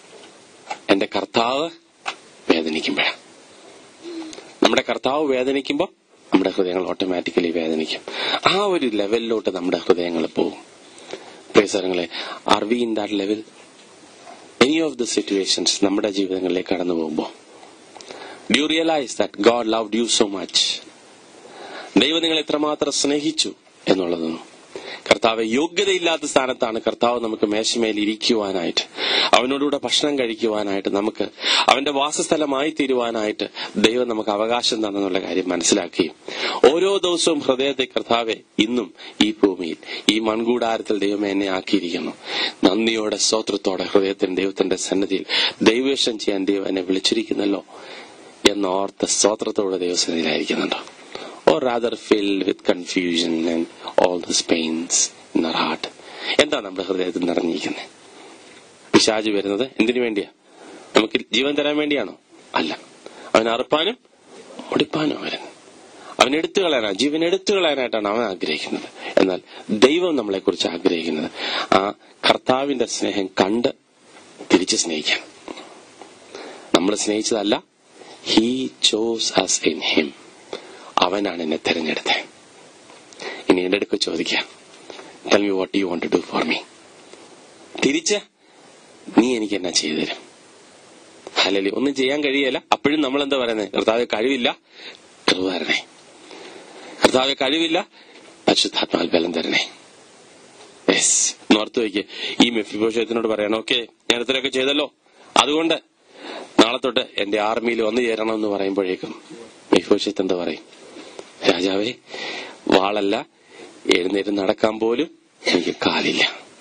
S1: എന്റെ കർത്താവ് വേദനിക്കുമ്പോഴാണ് നമ്മുടെ കർത്താവ് വേദനിക്കുമ്പോൾ നമ്മുടെ ഹൃദയങ്ങൾ ഓട്ടോമാറ്റിക്കലി വേദനിക്കും ആ ഒരു ലെവലിലോട്ട് നമ്മുടെ ഹൃദയങ്ങൾ പോകും പ്രിയസരങ്ങളെ are we in that level any of the situations നമ്മുടെ ജീവിതങ്ങളിലേക്ക് കടന്നു പോകുമ്പോൾ do you realise that God love you so much ദൈവം നിങ്ങൾ എത്രമാത്രം സ്നേഹിച്ചു എന്നുള്ളതൊന്നും കർത്താവ് യോഗ്യതയില്ലാത്ത സ്ഥാനത്താണ് കർത്താവ് നമുക്ക് മേശമേൽ ഇരിക്കുവാനായിട്ട് അവനോടുകൂടെ ഭക്ഷണം കഴിക്കുവാനായിട്ട് നമുക്ക് അവന്റെ വാസസ്ഥലമായി തീരുവാനായിട്ട് ദൈവം നമുക്ക് അവകാശം തന്നെന്നുള്ള കാര്യം മനസ്സിലാക്കുകയും ഓരോ ദിവസവും ഹൃദയത്തെ കർത്താവെ ഇന്നും ഈ ഭൂമിയിൽ ഈ മൺകൂടാരത്തിൽ ദൈവമേ എന്നെ ആക്കിയിരിക്കുന്നു നന്ദിയോടെ സ്തോത്രത്തോടെ ഹൃദയത്തിന് ദൈവത്തിന്റെ സന്നദ്ധിയിൽ ദൈവേഷം ചെയ്യാൻ ദൈവം എന്നെ വിളിച്ചിരിക്കുന്നല്ലോ എന്നോർത്ത സ്തോത്രത്തോടെ ദൈവസന്നിധിയിലായിരിക്കുന്നുണ്ടോ or rather filled with confusion and all those pains in our heart എന്താ നമ്മുടെ ഹൃദയത്തിൽ നിറഞ്ഞിരിക്കുന്നത് പിശാജ് വരുന്നത് എന്തിനു വേണ്ടിയാ നമുക്ക് ജീവൻ തരാൻ വേണ്ടിയാണോ അല്ല അവൻ അറുപ്പാനും ഒടിപ്പാനും വരുന്നത് അവൻ എടുത്തു കളയാനാ ജീവൻ എടുത്തു കളയാനായിട്ടാണ് അവൻ ആഗ്രഹിക്കുന്നത് എന്നാൽ ദൈവം നമ്മളെ കുറിച്ച് ആഗ്രഹിക്കുന്നത് ആ കർത്താവിന്റെ സ്നേഹം കണ്ട് തിരിച്ച് സ്നേഹിക്കാൻ നമ്മൾ സ്നേഹിച്ചതല്ല he chose us in him അവനാണ് എന്നെ തെരഞ്ഞെടുത്തത് ഇനി എന്റെ അടുക്ക് ചോദിക്കാം tell me what you want to do for me തിരിച്ച് നീ എനിക്ക് എന്നാ ചെയ്തു തരും അല്ലല്ലേ ഒന്നും ചെയ്യാൻ കഴിയല്ല അപ്പോഴും നമ്മൾ എന്താ പറയുന്നത് കർത്താവ് കഴിവില്ല കൃപ തരണേ കർത്താവ് കഴിവില്ല പരിശുദ്ധാത്മാൽ ബലം തരണേ യെസ് നോർത്ത് വയ്ക്ക് ഈ മെഫിബോഷത്തിനോട് പറയണം ഓക്കെ ഞാൻ ഇത്രയൊക്കെ ചെയ്തല്ലോ അതുകൊണ്ട് നാളെ തൊട്ട് എന്റെ ആർമിയിൽ വന്നു ചേരണം എന്ന് പറയുമ്പോഴേക്കും മെഫിബോഷത്ത് എന്താ പറയും രാജാവേ വാളല്ല എഴുന്നേറ്റ് നടക്കാൻ പോലും എനിക്ക് കാലില്ല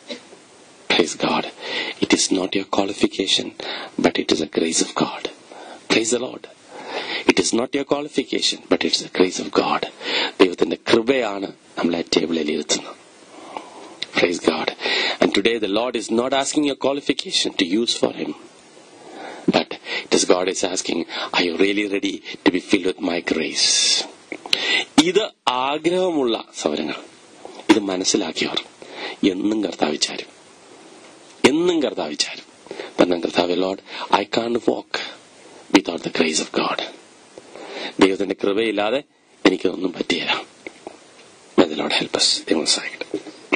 S1: Praise God. It is not your qualification, but it is a grace of God. Praise the Lord. It is not your qualification, but it is the grace of God. ദൈവത്തിന്റെ കൃപയാണ് നമ്മളെ ടേബിളിൽ ഇരുത്തുന്നത് Praise God. And today the Lord is not asking your qualification to use for Him. But it is God is asking, are you really ready to be filled with my grace? ഇത് ആഗ്രഹമുള്ള സൗരങ്ങൾ ഇത് മനസ്സിലാക്കിയവർ എന്നും കർത്താവിച്ചാരും എന്നും കർത്താവിച്ചാരും പറഞ്ഞ കർത്താവ് lord I can't walk without the grace of God ദൈവത്തിന്റെ കൃപയില്ലാതെ എനിക്കൊന്നും പറ്റിയല്ല ലോഡ് ഹെൽപ്പ് ദൈവം സഹായിക്കട്ടെ